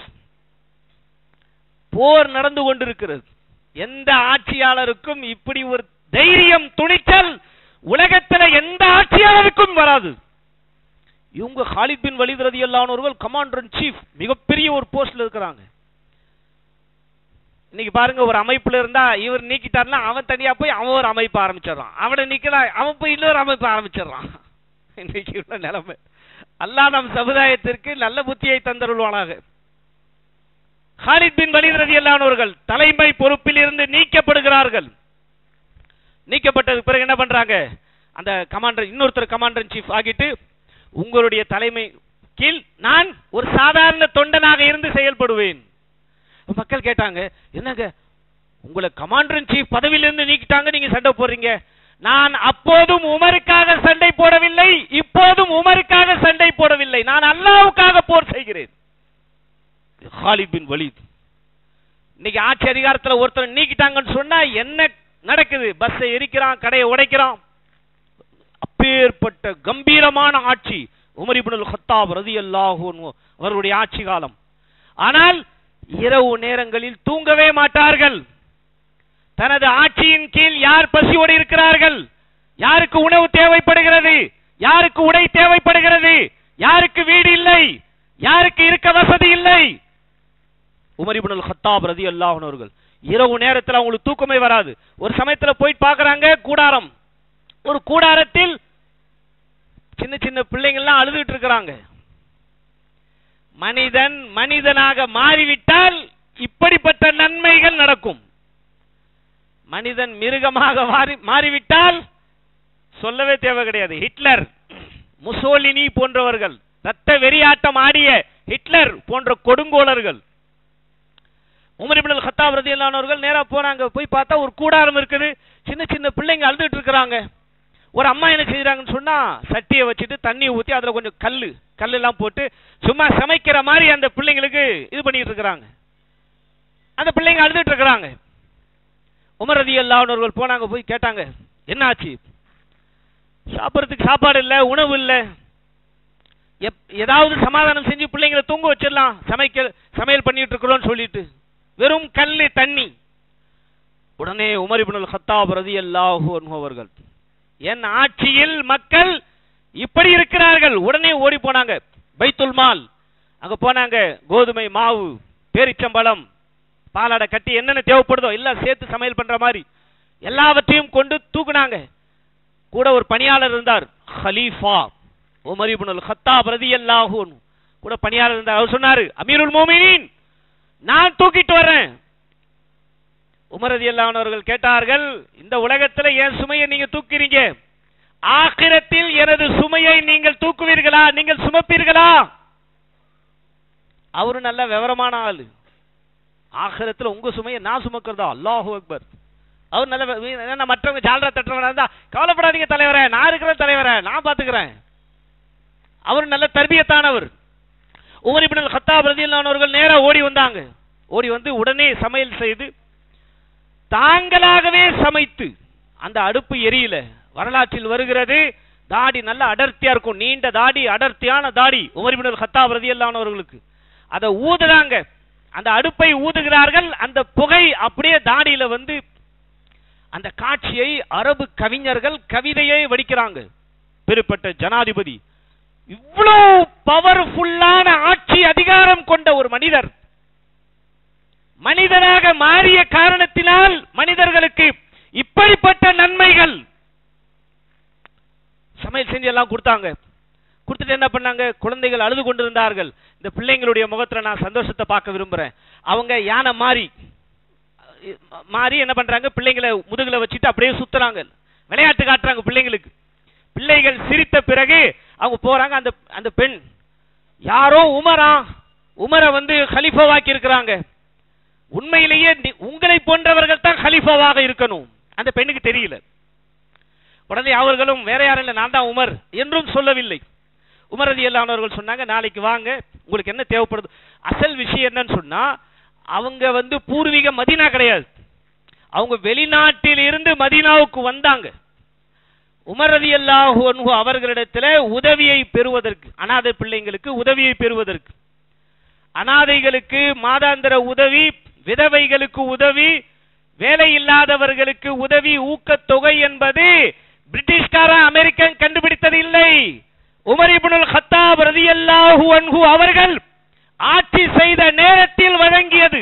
A: போர் நடந்து கொண்டிருக்கிறது எந்த ஆட்சியாளருக்கும் இப்படி ஒரு தைரியம் துணிச்சல் உலகத்துல எந்த ஆட்சியாளருக்கும் வராது இவங்க ஹாலித் பின் வலித் ரதியல்லானவர்கள் கமாண்டர் இன் சீஃப் மிகப்பெரிய ஒரு போஸ்ட்ல இருக்கிறாங்க இன்னைக்கு பாருங்க ஒரு அமைப்புல இருந்தா இவர் நீக்கிட்டாருன்னா அவன் தனியா போய் அவன் ஒரு அமைப்பு ஆரம்பிச்சிடறான் அவனை நீக்கலாம் அவன் போய் இன்னொரு அமைப்பு ஆரம்பிச்சிடறான் இன்னைக்கு உள்ள நிலைமை அல்லாஹ் நம் சமுதாயத்திற்கு நல்ல புத்தியை தந்தருள்வானாக ஹாலித் பின் வலீத் ரதியல்லானவர்கள் தலைமை பொறுப்பில் இருந்து நீக்கப்படுகிறார்கள் நீக்கப்பட்டதுக்கு பிறகு என்ன பண்றாங்க அந்த கமாண்டர் இன்னொருத்தர் கமாண்டர் இன் சீஃப் ஆகிட்டு உங்களுடைய தலைமை கீழ் நான் ஒரு சாதாரண தொண்டனாக இருந்து செயல்படுவேன் மக்கள் கேட்டாங்க என்னங்க உங்களை கமாண்டர் இன் சீஃப் பதவியிலிருந்து நீக்கிட்டாங்க நீங்க சண்டை போடுறீங்க நான் அப்போதும் உமருக்காக சண்டை போடவில்லை இப்போதும் உமருக்காக சண்டை போடவில்லை நான் அல்லாவுக்காக போர் செய்கிறேன் ஹாலித் பின் வலீத் இன்னைக்கு ஆட்சி அதிகாரத்துல ஒருத்தர் நீக்கிட்டாங்கன்னு சொன்னா என்ன நடக்குது பஸ்ஸை எரிக்கிறான் கடையை உடைக்கிறான் அப்பேற்பட்ட கம்பீரமான ஆட்சி உமர் இப்னுல் ஹத்தாப் ரதியல்லாஹு அன்ஹு அவருடைய ஆட்சி காலம் ஆனால் இரவு நேரங்களில் தூங்கவே மாட்டார்கள் தனது ஆட்சியின் கீழ் யார் பசியோடு இருக்கிறார்கள் யாருக்கு உணவு தேவைப்படுகிறது யாருக்கு உடை தேவைப்படுகிறது யாருக்கு வீடு இல்லை யாருக்கு இருக்க வசதி இல்லை உமர் இப்னுல் ஹத்தாப் ரதியல்லாஹு அன்ஹு அவர்கள் இரவு நேரத்தில் அவங்களுக்கு தூக்கமே வராது ஒரு சமயத்துல போயிட்டு பார்க்கறாங்க கூடாரம் ஒரு கூடாரத்தில் சின்ன சின்ன பிள்ளைங்கள்லாம் அழுதுட்டு இருக்கிறாங்க மனிதன் மனிதனாக மாறிவிட்டால் இப்படிப்பட்ட நன்மைகள் நடக்கும் மனிதன் மிருகமாக மாறி மாறிவிட்டால் சொல்லவே தேவை கிடையாது ஹிட்லர் முசோலினி போன்றவர்கள் ரத்த வெறியாட்டம் ஆடிய ஹிட்லர் போன்ற கொடுங்கோலர்கள் உமர் இப்னு ஹத்தாப் ரதியல்லாஹு அவர்கள் நேரா போறாங்க போய் பார்த்தா ஒரு கூடாரம் இருக்குது சின்ன சின்ன பிள்ளைங்க அழுதுட்டு இருக்கிறாங்க ஒரு அம்மா என்ன செய்யறாங்கன்னு சொன்னா சட்டியை வச்சுட்டு தண்ணியை ஊத்தி அதுல கொஞ்சம் கல்லு கல்லு எல்லாம் போட்டு சும்மா சமைக்கிற மாதிரி அந்த பிள்ளைங்களுக்கு இது பண்ணிட்டு இருக்கிறாங்க அந்த பிள்ளைங்க அழுதுட்டு இருக்கிறாங்க உமர் ரதி அவர்கள் போனாங்க போய் கேட்டாங்க என்ன ஆச்சு சாப்பிட்றதுக்கு சாப்பாடு இல்ல உணவு இல்ல எப்- ஏதாவது சமாதானம் செஞ்சு பிள்ளைங்களை தூங்க வச்சிடலாம் சமைக்க சமையல் பண்ணிட்டு இருக்கிறோம்னு சொல்லிட்டு வெறும் கல்லு தண்ணி உடனே உமர் இப்னுல் ஹத்தாப் ரதியல்லாஹு அன்ஹு அவர்கள் என் ஆட்சியில் மக்கள் இப்படி இருக்கிறார்கள் உடனே ஓடி போனாங்க பைத்துல் மால் அங்க போனாங்க கோதுமை மாவு பேரிச்சம்பழம் பாலாடை கட்டி என்னென்ன தேவைப்படுதோ எல்லாம் சேர்த்து சமையல் பண்ற மாதிரி எல்லாவற்றையும் கொண்டு தூக்குனாங்க கூட ஒரு பணியாளர் இருந்தார் ஹலீஃபா உமர் இப்னுல் ஹத்தாப் ரதியல்லாஹு அன்ஹு கூட பணியாளர் இருந்தார் அவர் சொன்னாரு அமீருல் மோமினின் நான் தூக்கிட்டு வர்றேன் உமர் ரதியல்லாஹு அன்ஹு அவர்கள் கேட்டார்கள் இந்த உலகத்துல என் சுமையை நீங்க தூக்கிறீங்க ஆக்கிரத்தில் எனது சுமையை நீங்கள் தூக்குவீர்களா நீங்கள் சுமப்பீர்களா அவரு நல்ல விவரமான ஆளு ஆகிரத்துல உங்க சுமையை நான் சுமக்கிறதா அல்லாஹு அக்பர் அவர் நல்ல வி- என்ன மற்றவங்க ஜாலரா தட்டுறவனா இருந்தா கவலைப்படாதீங்க தலைவரே நான் இருக்கிறேன் தலைவரே நான் பாத்துக்கிறேன் அவர் நல்ல தர்பியத்தானவர் உமர் இப்னு ஹத்தாப் ரதியல்லாஹு அவர்கள் நேரா ஓடி வந்தாங்க ஓடி வந்து உடனே சமையல் செய்து தாங்களாகவே சமைத்து அந்த அடுப்பு எரியல வரலாற்றில் வருகிறது தாடி நல்ல அடர்த்தியா இருக்கும் நீண்ட தாடி அடர்த்தியான தாடி உமர் இப்னு ஹத்தாப் ரதியல்லாஹு அவர்களுக்கு அதை ஊதுறாங்க அந்த அடுப்பை ஊதுகிறார்கள் அந்த புகை அப்படியே தாடியில வந்து அந்த காட்சியை அரபு கவிஞர்கள் கவிதையை வடிக்கிறாங்க பெருப்பட்ட ஜனாதிபதி இவ்வளவு பவர்ஃபுல்லான ஆட்சி அதிகாரம் கொண்ட ஒரு மனிதர் மனிதனாக மாறிய காரணத்தினால் மனிதர்களுக்கு இப்படிப்பட்ட நன்மைகள் சமையல் செஞ்சு எல்லாம் கொடுத்தாங்க கொடுத்துட்டு என்ன பண்ணாங்க குழந்தைகள் அழுது கொண்டிருந்தார்கள் இந்த பிள்ளைங்களுடைய முகத்துல நான் சந்தோஷத்தை பார்க்க விரும்புறேன் அவங்க யானை மாறி மாறி என்ன பண்றாங்க பிள்ளைங்களை முதுகுல வச்சுட்டு அப்படியே சுத்துறாங்க விளையாட்டு காட்டுறாங்க பிள்ளைங்களுக்கு பிள்ளைகள் சிரித்த பிறகு அவங்க போறாங்க அந்த அந்த பெண் யாரோ உமரா உமரை வந்து ஹலிஃபாவாக்கி இருக்கிறாங்க உண்மையிலேயே நி- உங்களை போன்றவர்கள் தான் ஹலிஃபாவாக இருக்கணும் அந்த பெண்ணுக்கு தெரியல உடனே அவர்களும் வேற யாரும் இல்லை நான் தான் உமர் என்றும் சொல்லவில்லை உமர் ரதி அவர்கள் சொன்னாங்க நாளைக்கு வாங்க உங்களுக்கு என்ன தேவைப்படுது அசல் விஷயம் என்னன்னு சொன்னா அவங்க வந்து பூர்வீக மதீனா கிடையாது அவங்க வெளிநாட்டில் இருந்து மதீனாவுக்கு வந்தாங்க உமர் ரதி அல்லாஹு அன்ஹு அவர்களிடத்துல உதவியை பெறுவதற்கு அனாதை பிள்ளைங்களுக்கு உதவியை பெறுவதற்கு அனாதைகளுக்கு மாதாந்திர உதவி விதவைகளுக்கு உதவி வேலை இல்லாதவர்களுக்கு உதவி ஊக்கத்தொகை என்பது பிரிட்டிஷ்கார அமெரிக்கன் கண்டுபிடித்தது இல்லை உமர் இப்னுல் ஹத்தாப் ரலியல்லாஹு அன்ஹு அவர்கள் ஆட்சி செய்த நேரத்தில் வழங்கியது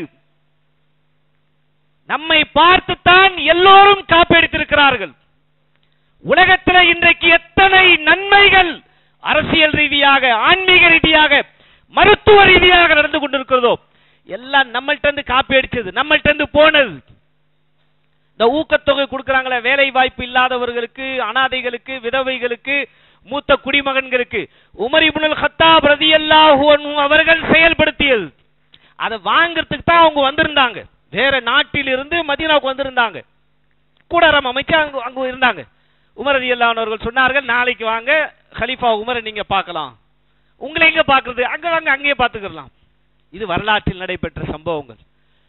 A: நம்மை பார்த்துத்தான் எல்லோரும் காப்பெடுத்திருக்கிறார்கள் உலகத்தில் இன்றைக்கு எத்தனை நன்மைகள் அரசியல் ரீதியாக ஆன்மீக ரீதியாக மருத்துவ ரீதியாக நடந்து கொண்டிருக்கிறதோ எல்லாம் நம்மள்ட்ட இருந்து காப்பி அடிச்சது நம்மள்ட்ட இருந்து போனது இந்த ஊக்கத்தொகை கொடுக்கறாங்களே வேலை வாய்ப்பு இல்லாதவர்களுக்கு அனாதைகளுக்கு விதவைகளுக்கு மூத்த குடிமகன்களுக்கு உமர் இப்னுல் ஹத்தாப் ரலியல்லாஹு அன்ஹு அவர்கள் செயல்படுத்தியது அதை வாங்குறதுக்கு தான் அவங்க வந்திருந்தாங்க வேற நாட்டில் இருந்து மதீனாவுக்கு வந்திருந்தாங்க கூடாரம் அமைச்சு அங்க அங்க இருந்தாங்க உமர் ரலியல்லாஹு அன்ஹு அவர்கள் சொன்னார்கள் நாளைக்கு வாங்க கலீஃபா உமரை நீங்க பார்க்கலாம் உங்களை எங்க பார்க்கிறது அங்க வாங்க அங்கேயே பார்த்துக்கலாம் இது வரலாற்றில் நடைபெற்ற சம்பவங்கள்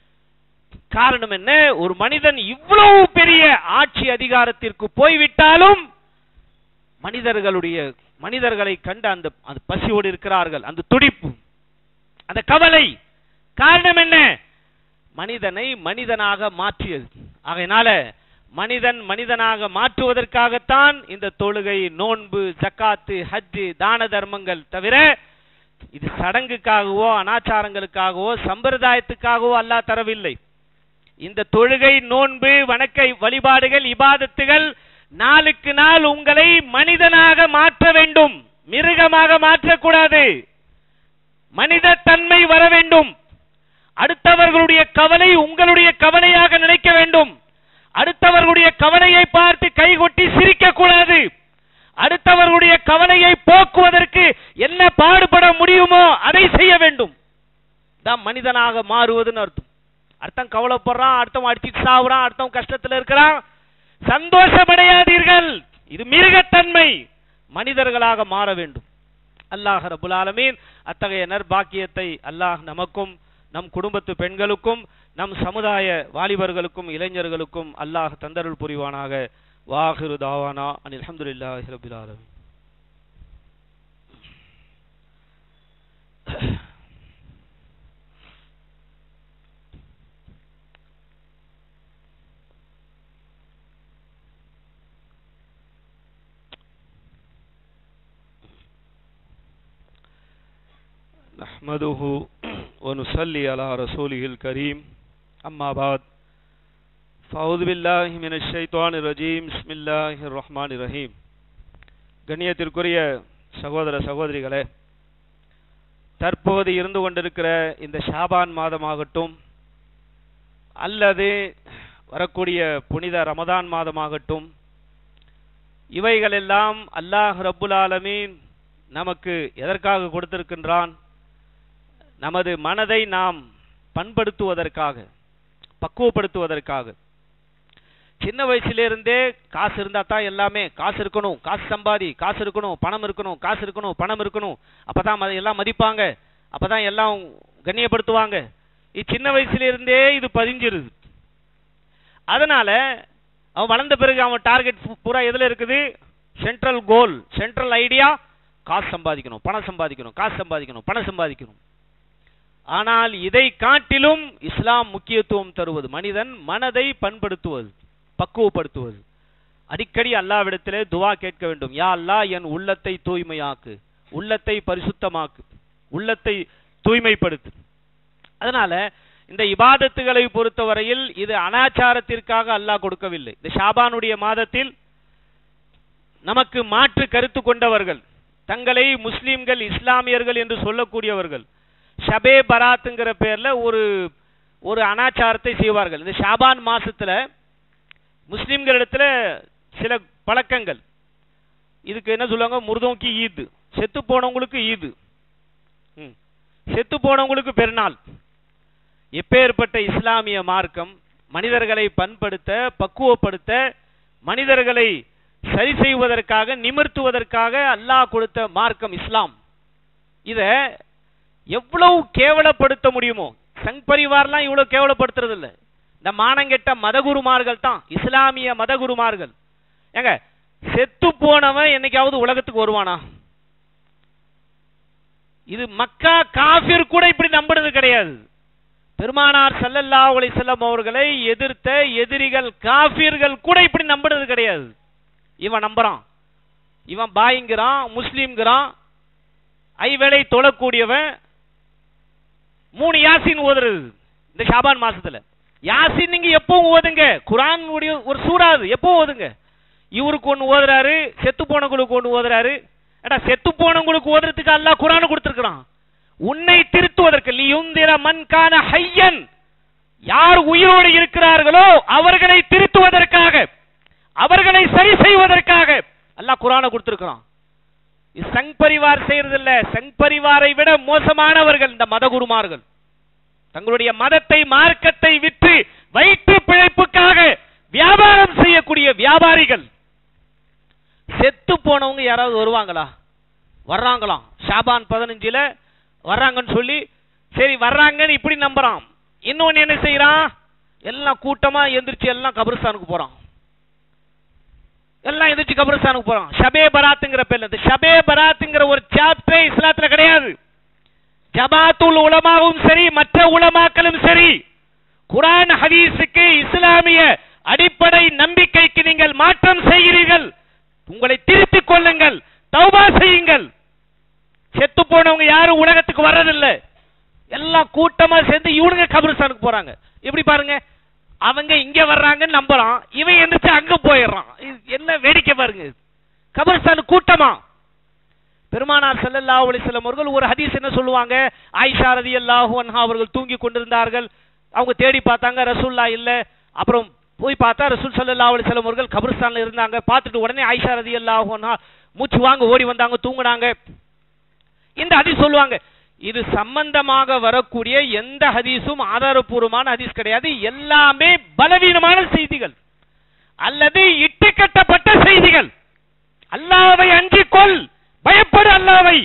A: காரணம் என்ன ஒரு மனிதன் இவ்வளவு பெரிய ஆட்சி அதிகாரத்திற்கு போய்விட்டாலும் மனிதர்களுடைய மனிதர்களை கண்டு அந்த அந்த பசியோடு இருக்கிறார்கள் அந்த துடிப்பு அந்த கவலை காரணம் என்ன மனிதனை மனிதனாக மாற்றியது ஆகையினால மனிதன் மனிதனாக மாற்றுவதற்காகத்தான் இந்த தொழுகை நோன்பு ஜக்காத்து ஹஜ்ஜு தான தர்மங்கள் தவிர இது சடங்குக்காகவோ அனாச்சாரங்களுக்காகவோ சம்பிரதாயத்துக்காகவோ அல்லாஹ் தரவில்லை இந்த தொழுகை நோன்பு வணக்க வழிபாடுகள் இபாதத்துகள் நாளுக்கு நாள் உங்களை மனிதனாக மாற்ற வேண்டும் மிருகமாக மாற்றக்கூடாது மனித தன்மை வர வேண்டும் அடுத்தவர்களுடைய கவலை உங்களுடைய கவலையாக நினைக்க வேண்டும் அடுத்தவர்களுடைய கவலையை பார்த்து கைகொட்டி சிரிக்க கூடாது அடுத்தவர்களுடைய கவலையை போக்குவதற்கு என்ன பாடுபட முடியுமோ அதை செய்ய வேண்டும் தான் மனிதனாக மாறுவதுன்னு அர்த்தம் அர்த்தம் கவலைப்படுறான் அர்த்தம் அடிச்சுட்டு சாவுறான் அர்த்தம் கஷ்டத்துல இருக்கிறான் சந்தோஷமடையாதீர்கள் இது மிருகத்தன்மை மனிதர்களாக மாற வேண்டும் அல்லாஹ் ரபுல் ஆலமீன் அத்தகைய நற்பாக்கியத்தை அல்லாஹ் நமக்கும் நம் குடும்பத்து பெண்களுக்கும் நம் சமுதாய வாலிபர்களுக்கும் இளைஞர்களுக்கும் அல்லாஹ் தந்தருள் புரிவானாக வாஹிரு தாவானா அனில் அல்ஹம்துலில்லாஹி ரபில் ஆலமீன் نحمده ونصلي على رسوله الكريم أما بعد فأعوذ بالله من الشيطان الرجيم بسم الله الرحمن الرحيم கண்ணியத்திற்குரிய சகோதர சகோதரிகளே தற்போது இருந்து கொண்டிருக்கிற இந்த ஷாபான் மாதமாகட்டும் அல்லது வரக்கூடிய புனித ரமதான் மாதமாகட்டும் இவைகளெல்லாம் அல்லாஹ் ரப்புல் ஆலமீன் நமக்கு எதற்காக கொடுத்திருக்கின்றான் நமது மனதை நாம் பண்படுத்துவதற்காக பக்குவப்படுத்துவதற்காக சின்ன வயசுலேருந்தே காசு இருந்தா தான் எல்லாமே காசு இருக்கணும் காசு சம்பாதி காசு இருக்கணும் பணம் இருக்கணும் காசு இருக்கணும் பணம் இருக்கணும் அப்பதான் மத- எல்லாம் மதிப்பாங்க அப்பதான் எல்லாம் கண்ணியப்படுத்துவாங்க இது சின்ன வயசுல இருந்தே இது பதிஞ்சிருது அதனால அவன் வளர்ந்த பிறகு அவன் டார்கெட் பூரா எதுல இருக்குது சென்ட்ரல் கோல் சென்ட்ரல் ஐடியா காசு சம்பாதிக்கணும் பணம் சம்பாதிக்கணும் காசு சம்பாதிக்கணும் பணம் சம்பாதிக்கணும் ஆனால் இதை காட்டிலும் இஸ்லாம் முக்கியத்துவம் தருவது மனிதன் மனதை பண்படுத்துவது பக்குவப்படுத்துவது அடிக்கடி அல்லாவிடத்திலே துவா கேட்க வேண்டும் யா அல்லாஹ் என் உள்ளத்தை தூய்மையாக்கு உள்ளத்தை பரிசுத்தமாக்கு உள்ளத்தை தூய்மைப்படுத்து அதனால இந்த இபாதத்துகளை பொறுத்தவரையில் இது அனாச்சாரத்திற்காக அல்லாஹ் கொடுக்கவில்லை இந்த ஷாபானுடைய மாதத்தில் நமக்கு மாற்று கருத்து கொண்டவர்கள் தங்களை முஸ்லிம்கள் இஸ்லாமியர்கள் என்று சொல்லக்கூடியவர்கள் ஷபே பராத்துங்கிற பேர்ல ஒரு ஒரு அனாச்சாரத்தை செய்வார்கள் இந்த ஷாபான் மாசத்துல முஸ்லிம்களிடத்துல சில பழக்கங்கள் இதுக்கு என்ன சொல்லுவாங்க முருதோங்கி ஈது செத்து போனவங்களுக்கு ஈது ம். செத்து போனவங்களுக்கு பெருநாள் எப்பேற்பட்ட இஸ்லாமிய மார்க்கம் மனிதர்களை பண்படுத்த பக்குவப்படுத்த மனிதர்களை சரி செய்வதற்காக நிமிர்த்துவதற்காக அல்லாஹ் கொடுத்த மார்க்கம் இஸ்லாம் இத எவ்வளவு கேவலப்படுத்த முடியுமோ சங் பரிவார்லாம் இவ்வளவு கேவலப்படுத்துறது இல்ல இந்த மானங்கெட்ட மதகுருமார்கள் தான் இஸ்லாமிய மதகுருமார்கள் ஏங்க செத்து போனவன் என்னைக்காவது உலகத்துக்கு வருவானா இது மக்கா காஃபிர் கூட இப்படி நம்பினது கிடையாது பெருமானார் ஸல்லல்லாஹு அலைஹி வஸல்லம் அவர்களை எதிர்த்த எதிரிகள் காஃபிர்கள் கூட இப்படி நம்பினது கிடையாது இவன் நம்புறான் இவன் பாய்ங்கிறான் முஸ்லீம்ங்கிறான் ஐவேளை தொழக்கூடியவன் மூணு யாசின் ஓதுறது இந்த ஷாபான் மாசத்துல யாசின் நீங்க எப்பவும் ஓதுங்க குரான் உடைய ஒரு சூறா அது எப்போ ஓதுங்க இவருக்கு ஒண்ணு ஓதுறாரு செத்து போனவங்களுக்கு ஒண்ணு ஓதுறாரு ஏடா செத்து போனவங்களுக்கு ஓதுறதுக்கு அல்லாஹ் குரான் கொடுத்திருக்கிறான் உன்னை திருத்துவதற்கு லியுந்திர மன்கான ஹையன் யார் உயிரோடு இருக்கிறார்களோ அவர்களை திருத்துவதற்காக அவர்களை சரி செய்வதற்காக அல்லாஹ் குரானை கொடுத்திருக்கிறான் இது சங் பரிவார் செய்யறது இல்ல சங் பரிவாரை விட மோசமானவர்கள் இந்த மதகுருமார்கள் தங்களுடைய மதத்தை மார்க்கத்தை விற்று வயிற்று பிழைப்புக்காக வியாபாரம் செய்யக்கூடிய வியாபாரிகள் செத்து போனவங்க யாராவது வருவாங்களா வர்றாங்களாம் ஷாபான் பதினஞ்சுல வர்றாங்கன்னு சொல்லி சரி வர்றாங்கன்னு இப்படி நம்புறான் இன்னொன்னு என்ன செய்யறான் எல்லாம் கூட்டமா எந்திரிச்சு எல்லாம் கபிரஸ்தானுக்கு போறான் எல்லாம் எந்திரிச்சு கபிரஸ்தானுக்கு போறான் ஷபே பராத்துங்கிற பேர்ல இந்த ஷபே பராத்துங்கிற ஒரு சாப்டரே இஸ்லாத்துல கிடையாது ஜமாத்துல் உலமாவும் சரி மற்ற உலமாக்களும் சரி குரான் ஹதீஸுக்கு இஸ்லாமிய அடிப்படை நம்பிக்கைக்கு நீங்கள் மாற்றம் செய்கிறீர்கள் உங்களை திருத்திக் கொள்ளுங்கள் தௌபா செய்யுங்கள் செத்து போனவங்க யாரும் உலகத்துக்கு வர்றதில்ல எல்லாம் கூட்டமா சேர்ந்து இவனுங்க கபிரிஸ்தானுக்கு போறாங்க எப்படி பாருங்க அவங்க இங்க வர்றாங்கன்னு நம்புறான் இவன் எந்திரிச்சு அங்க போயிடுறான் இது என்ன வேடிக்கை பாருங்க கபிரிஸ்தான் கூட்டமா பெருமானார் ஸல்லல்லாஹு அலைஹி வஸல்லம் அவர்கள் ஒரு ஹதீஸ் என்ன சொல்லுவாங்க ஆயிஷா ரலியல்லாஹு அன்ஹா அவர்கள் தூங்கி கொண்டிருந்தார்கள் அவங்க தேடி பார்த்தாங்க ரசூல்லா இல்ல அப்புறம் போய் பார்த்தா ரசூல் ஸல்லல்லாஹு அலைஹி வஸல்லம் அவர்கள் கபிரிஸ்தான்ல இருந்தாங்க பார்த்துட்டு உடனே ஆயிஷா ரலியல்லாஹு அன்ஹா மூச்சு வாங்க ஓடி வந்தாங்க தூங்குனாங்க இந்த ஹதீஸ் சொல்லுவாங்க இது சம்பந்தமாக வரக்கூடிய எந்த ஹதீஸும் ஆதாரப்பூர்வமான ஹதீஸ் கிடையாது எல்லாமே பலவீனமான செய்திகள் அல்லது இட்டுக்கட்டப்பட்ட செய்திகள் அல்லாவை அஞ்சிக் கொள் பயப்படு அல்லாவை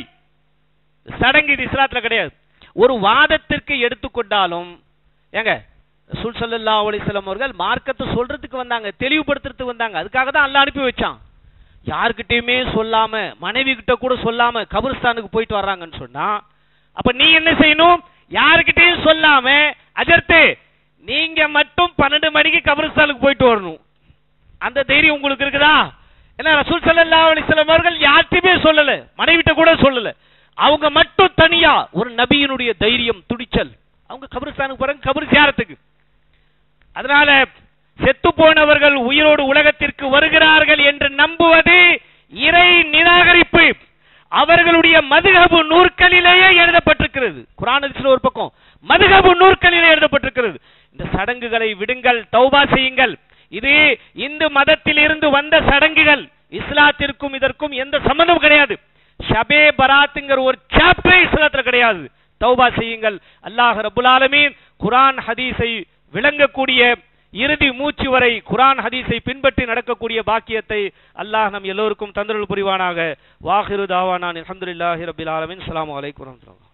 A: சடங்கு இது இஸ்லாத்துல கிடையாது ஒரு வாதத்திற்கு எடுத்துக்கொண்டாலும் ஏங்க ரசூல் ஸல்லல்லாஹு அலைஹி வஸல்லம் அவர்கள் மார்க்கத்தை சொல்றதுக்கு வந்தாங்க தெளிவுபடுத்துறதுக்கு வந்தாங்க அதுக்காக தான் அல்லாஹ் அனுப்பி வச்சான் யார்கிட்டயுமே சொல்லாம மனைவி கிட்ட கூட சொல்லாம கபிரிஸ்தானுக்கு போயிட்டு வர்றாங்கன்னு சொன்னா அப்ப நீ என்ன செய்யணும் யாருக்கிட்டையும் சொல்லாம அஜர்த்து நீங்க மட்டும் பன்னெண்டு மணிக்கு கபிரிஸ்தானுக்கு போயிட்டு வரணும் அந்த தைரியம் உங்களுக்கு இருக்குதா ஏன்னா ரசூல் ஸல்லல்லாஹு அலைஹி வஸல்லம் அவர்கள் யார்கிட்டயுமே சொல்லல மனைவிட்ட கூட சொல்லல அவங்க மட்டும் தனியா ஒரு நபியினுடைய தைரியம் துடிச்சல் அவங்க கபிரிஸ்தானுக்கு போறாங்க கபிர் ஜியாரத்துக்கு அதனால செத்து போனவர்கள் உயிரோடு உலகத்திற்கு வருகிறார்கள் என்று நம்புவது இறை நிராகரிப்பு அவர்களுடைய மதுகபு நூற்களிலேயே எழுதப்பட்டிருக்கிறது குரான் ஹதீஸ்ல ஒரு பக்கம் மதுகபு நூற்களிலே எழுதப்பட்டிருக்கிறது இந்த சடங்குகளை விடுங்கள் தௌபா செய்யுங்கள் இது இந்து மதத்தில் இருந்து வந்த சடங்குகள் இஸ்லாத்திற்கும் இதற்கும் எந்த சம்பந்தமும் கிடையாது ஷபே பராத்துங்கிற ஒரு சாப்டரே இஸ்லாத்துல கிடையாது தௌபா செய்யுங்கள் அல்லாஹ் ரபுல் ஆலமீன் குரான் ஹதீஸை விளங்கக்கூடிய இறுதி மூச்சு வரை குரான் ஹதீஸை பின்பற்றி நடக்கக்கூடிய பாக்கியத்தை அல்லாஹ் நம் எல்லோருக்கும் தந்தருள் புரிவானாக வாஹிரு தாவானான் அல்ஹம்துலில்லாஹி ரபில் ஆலமீன் அஸ்ஸலாமு அலைக்கும் வரஹ்மத்துல்லாஹி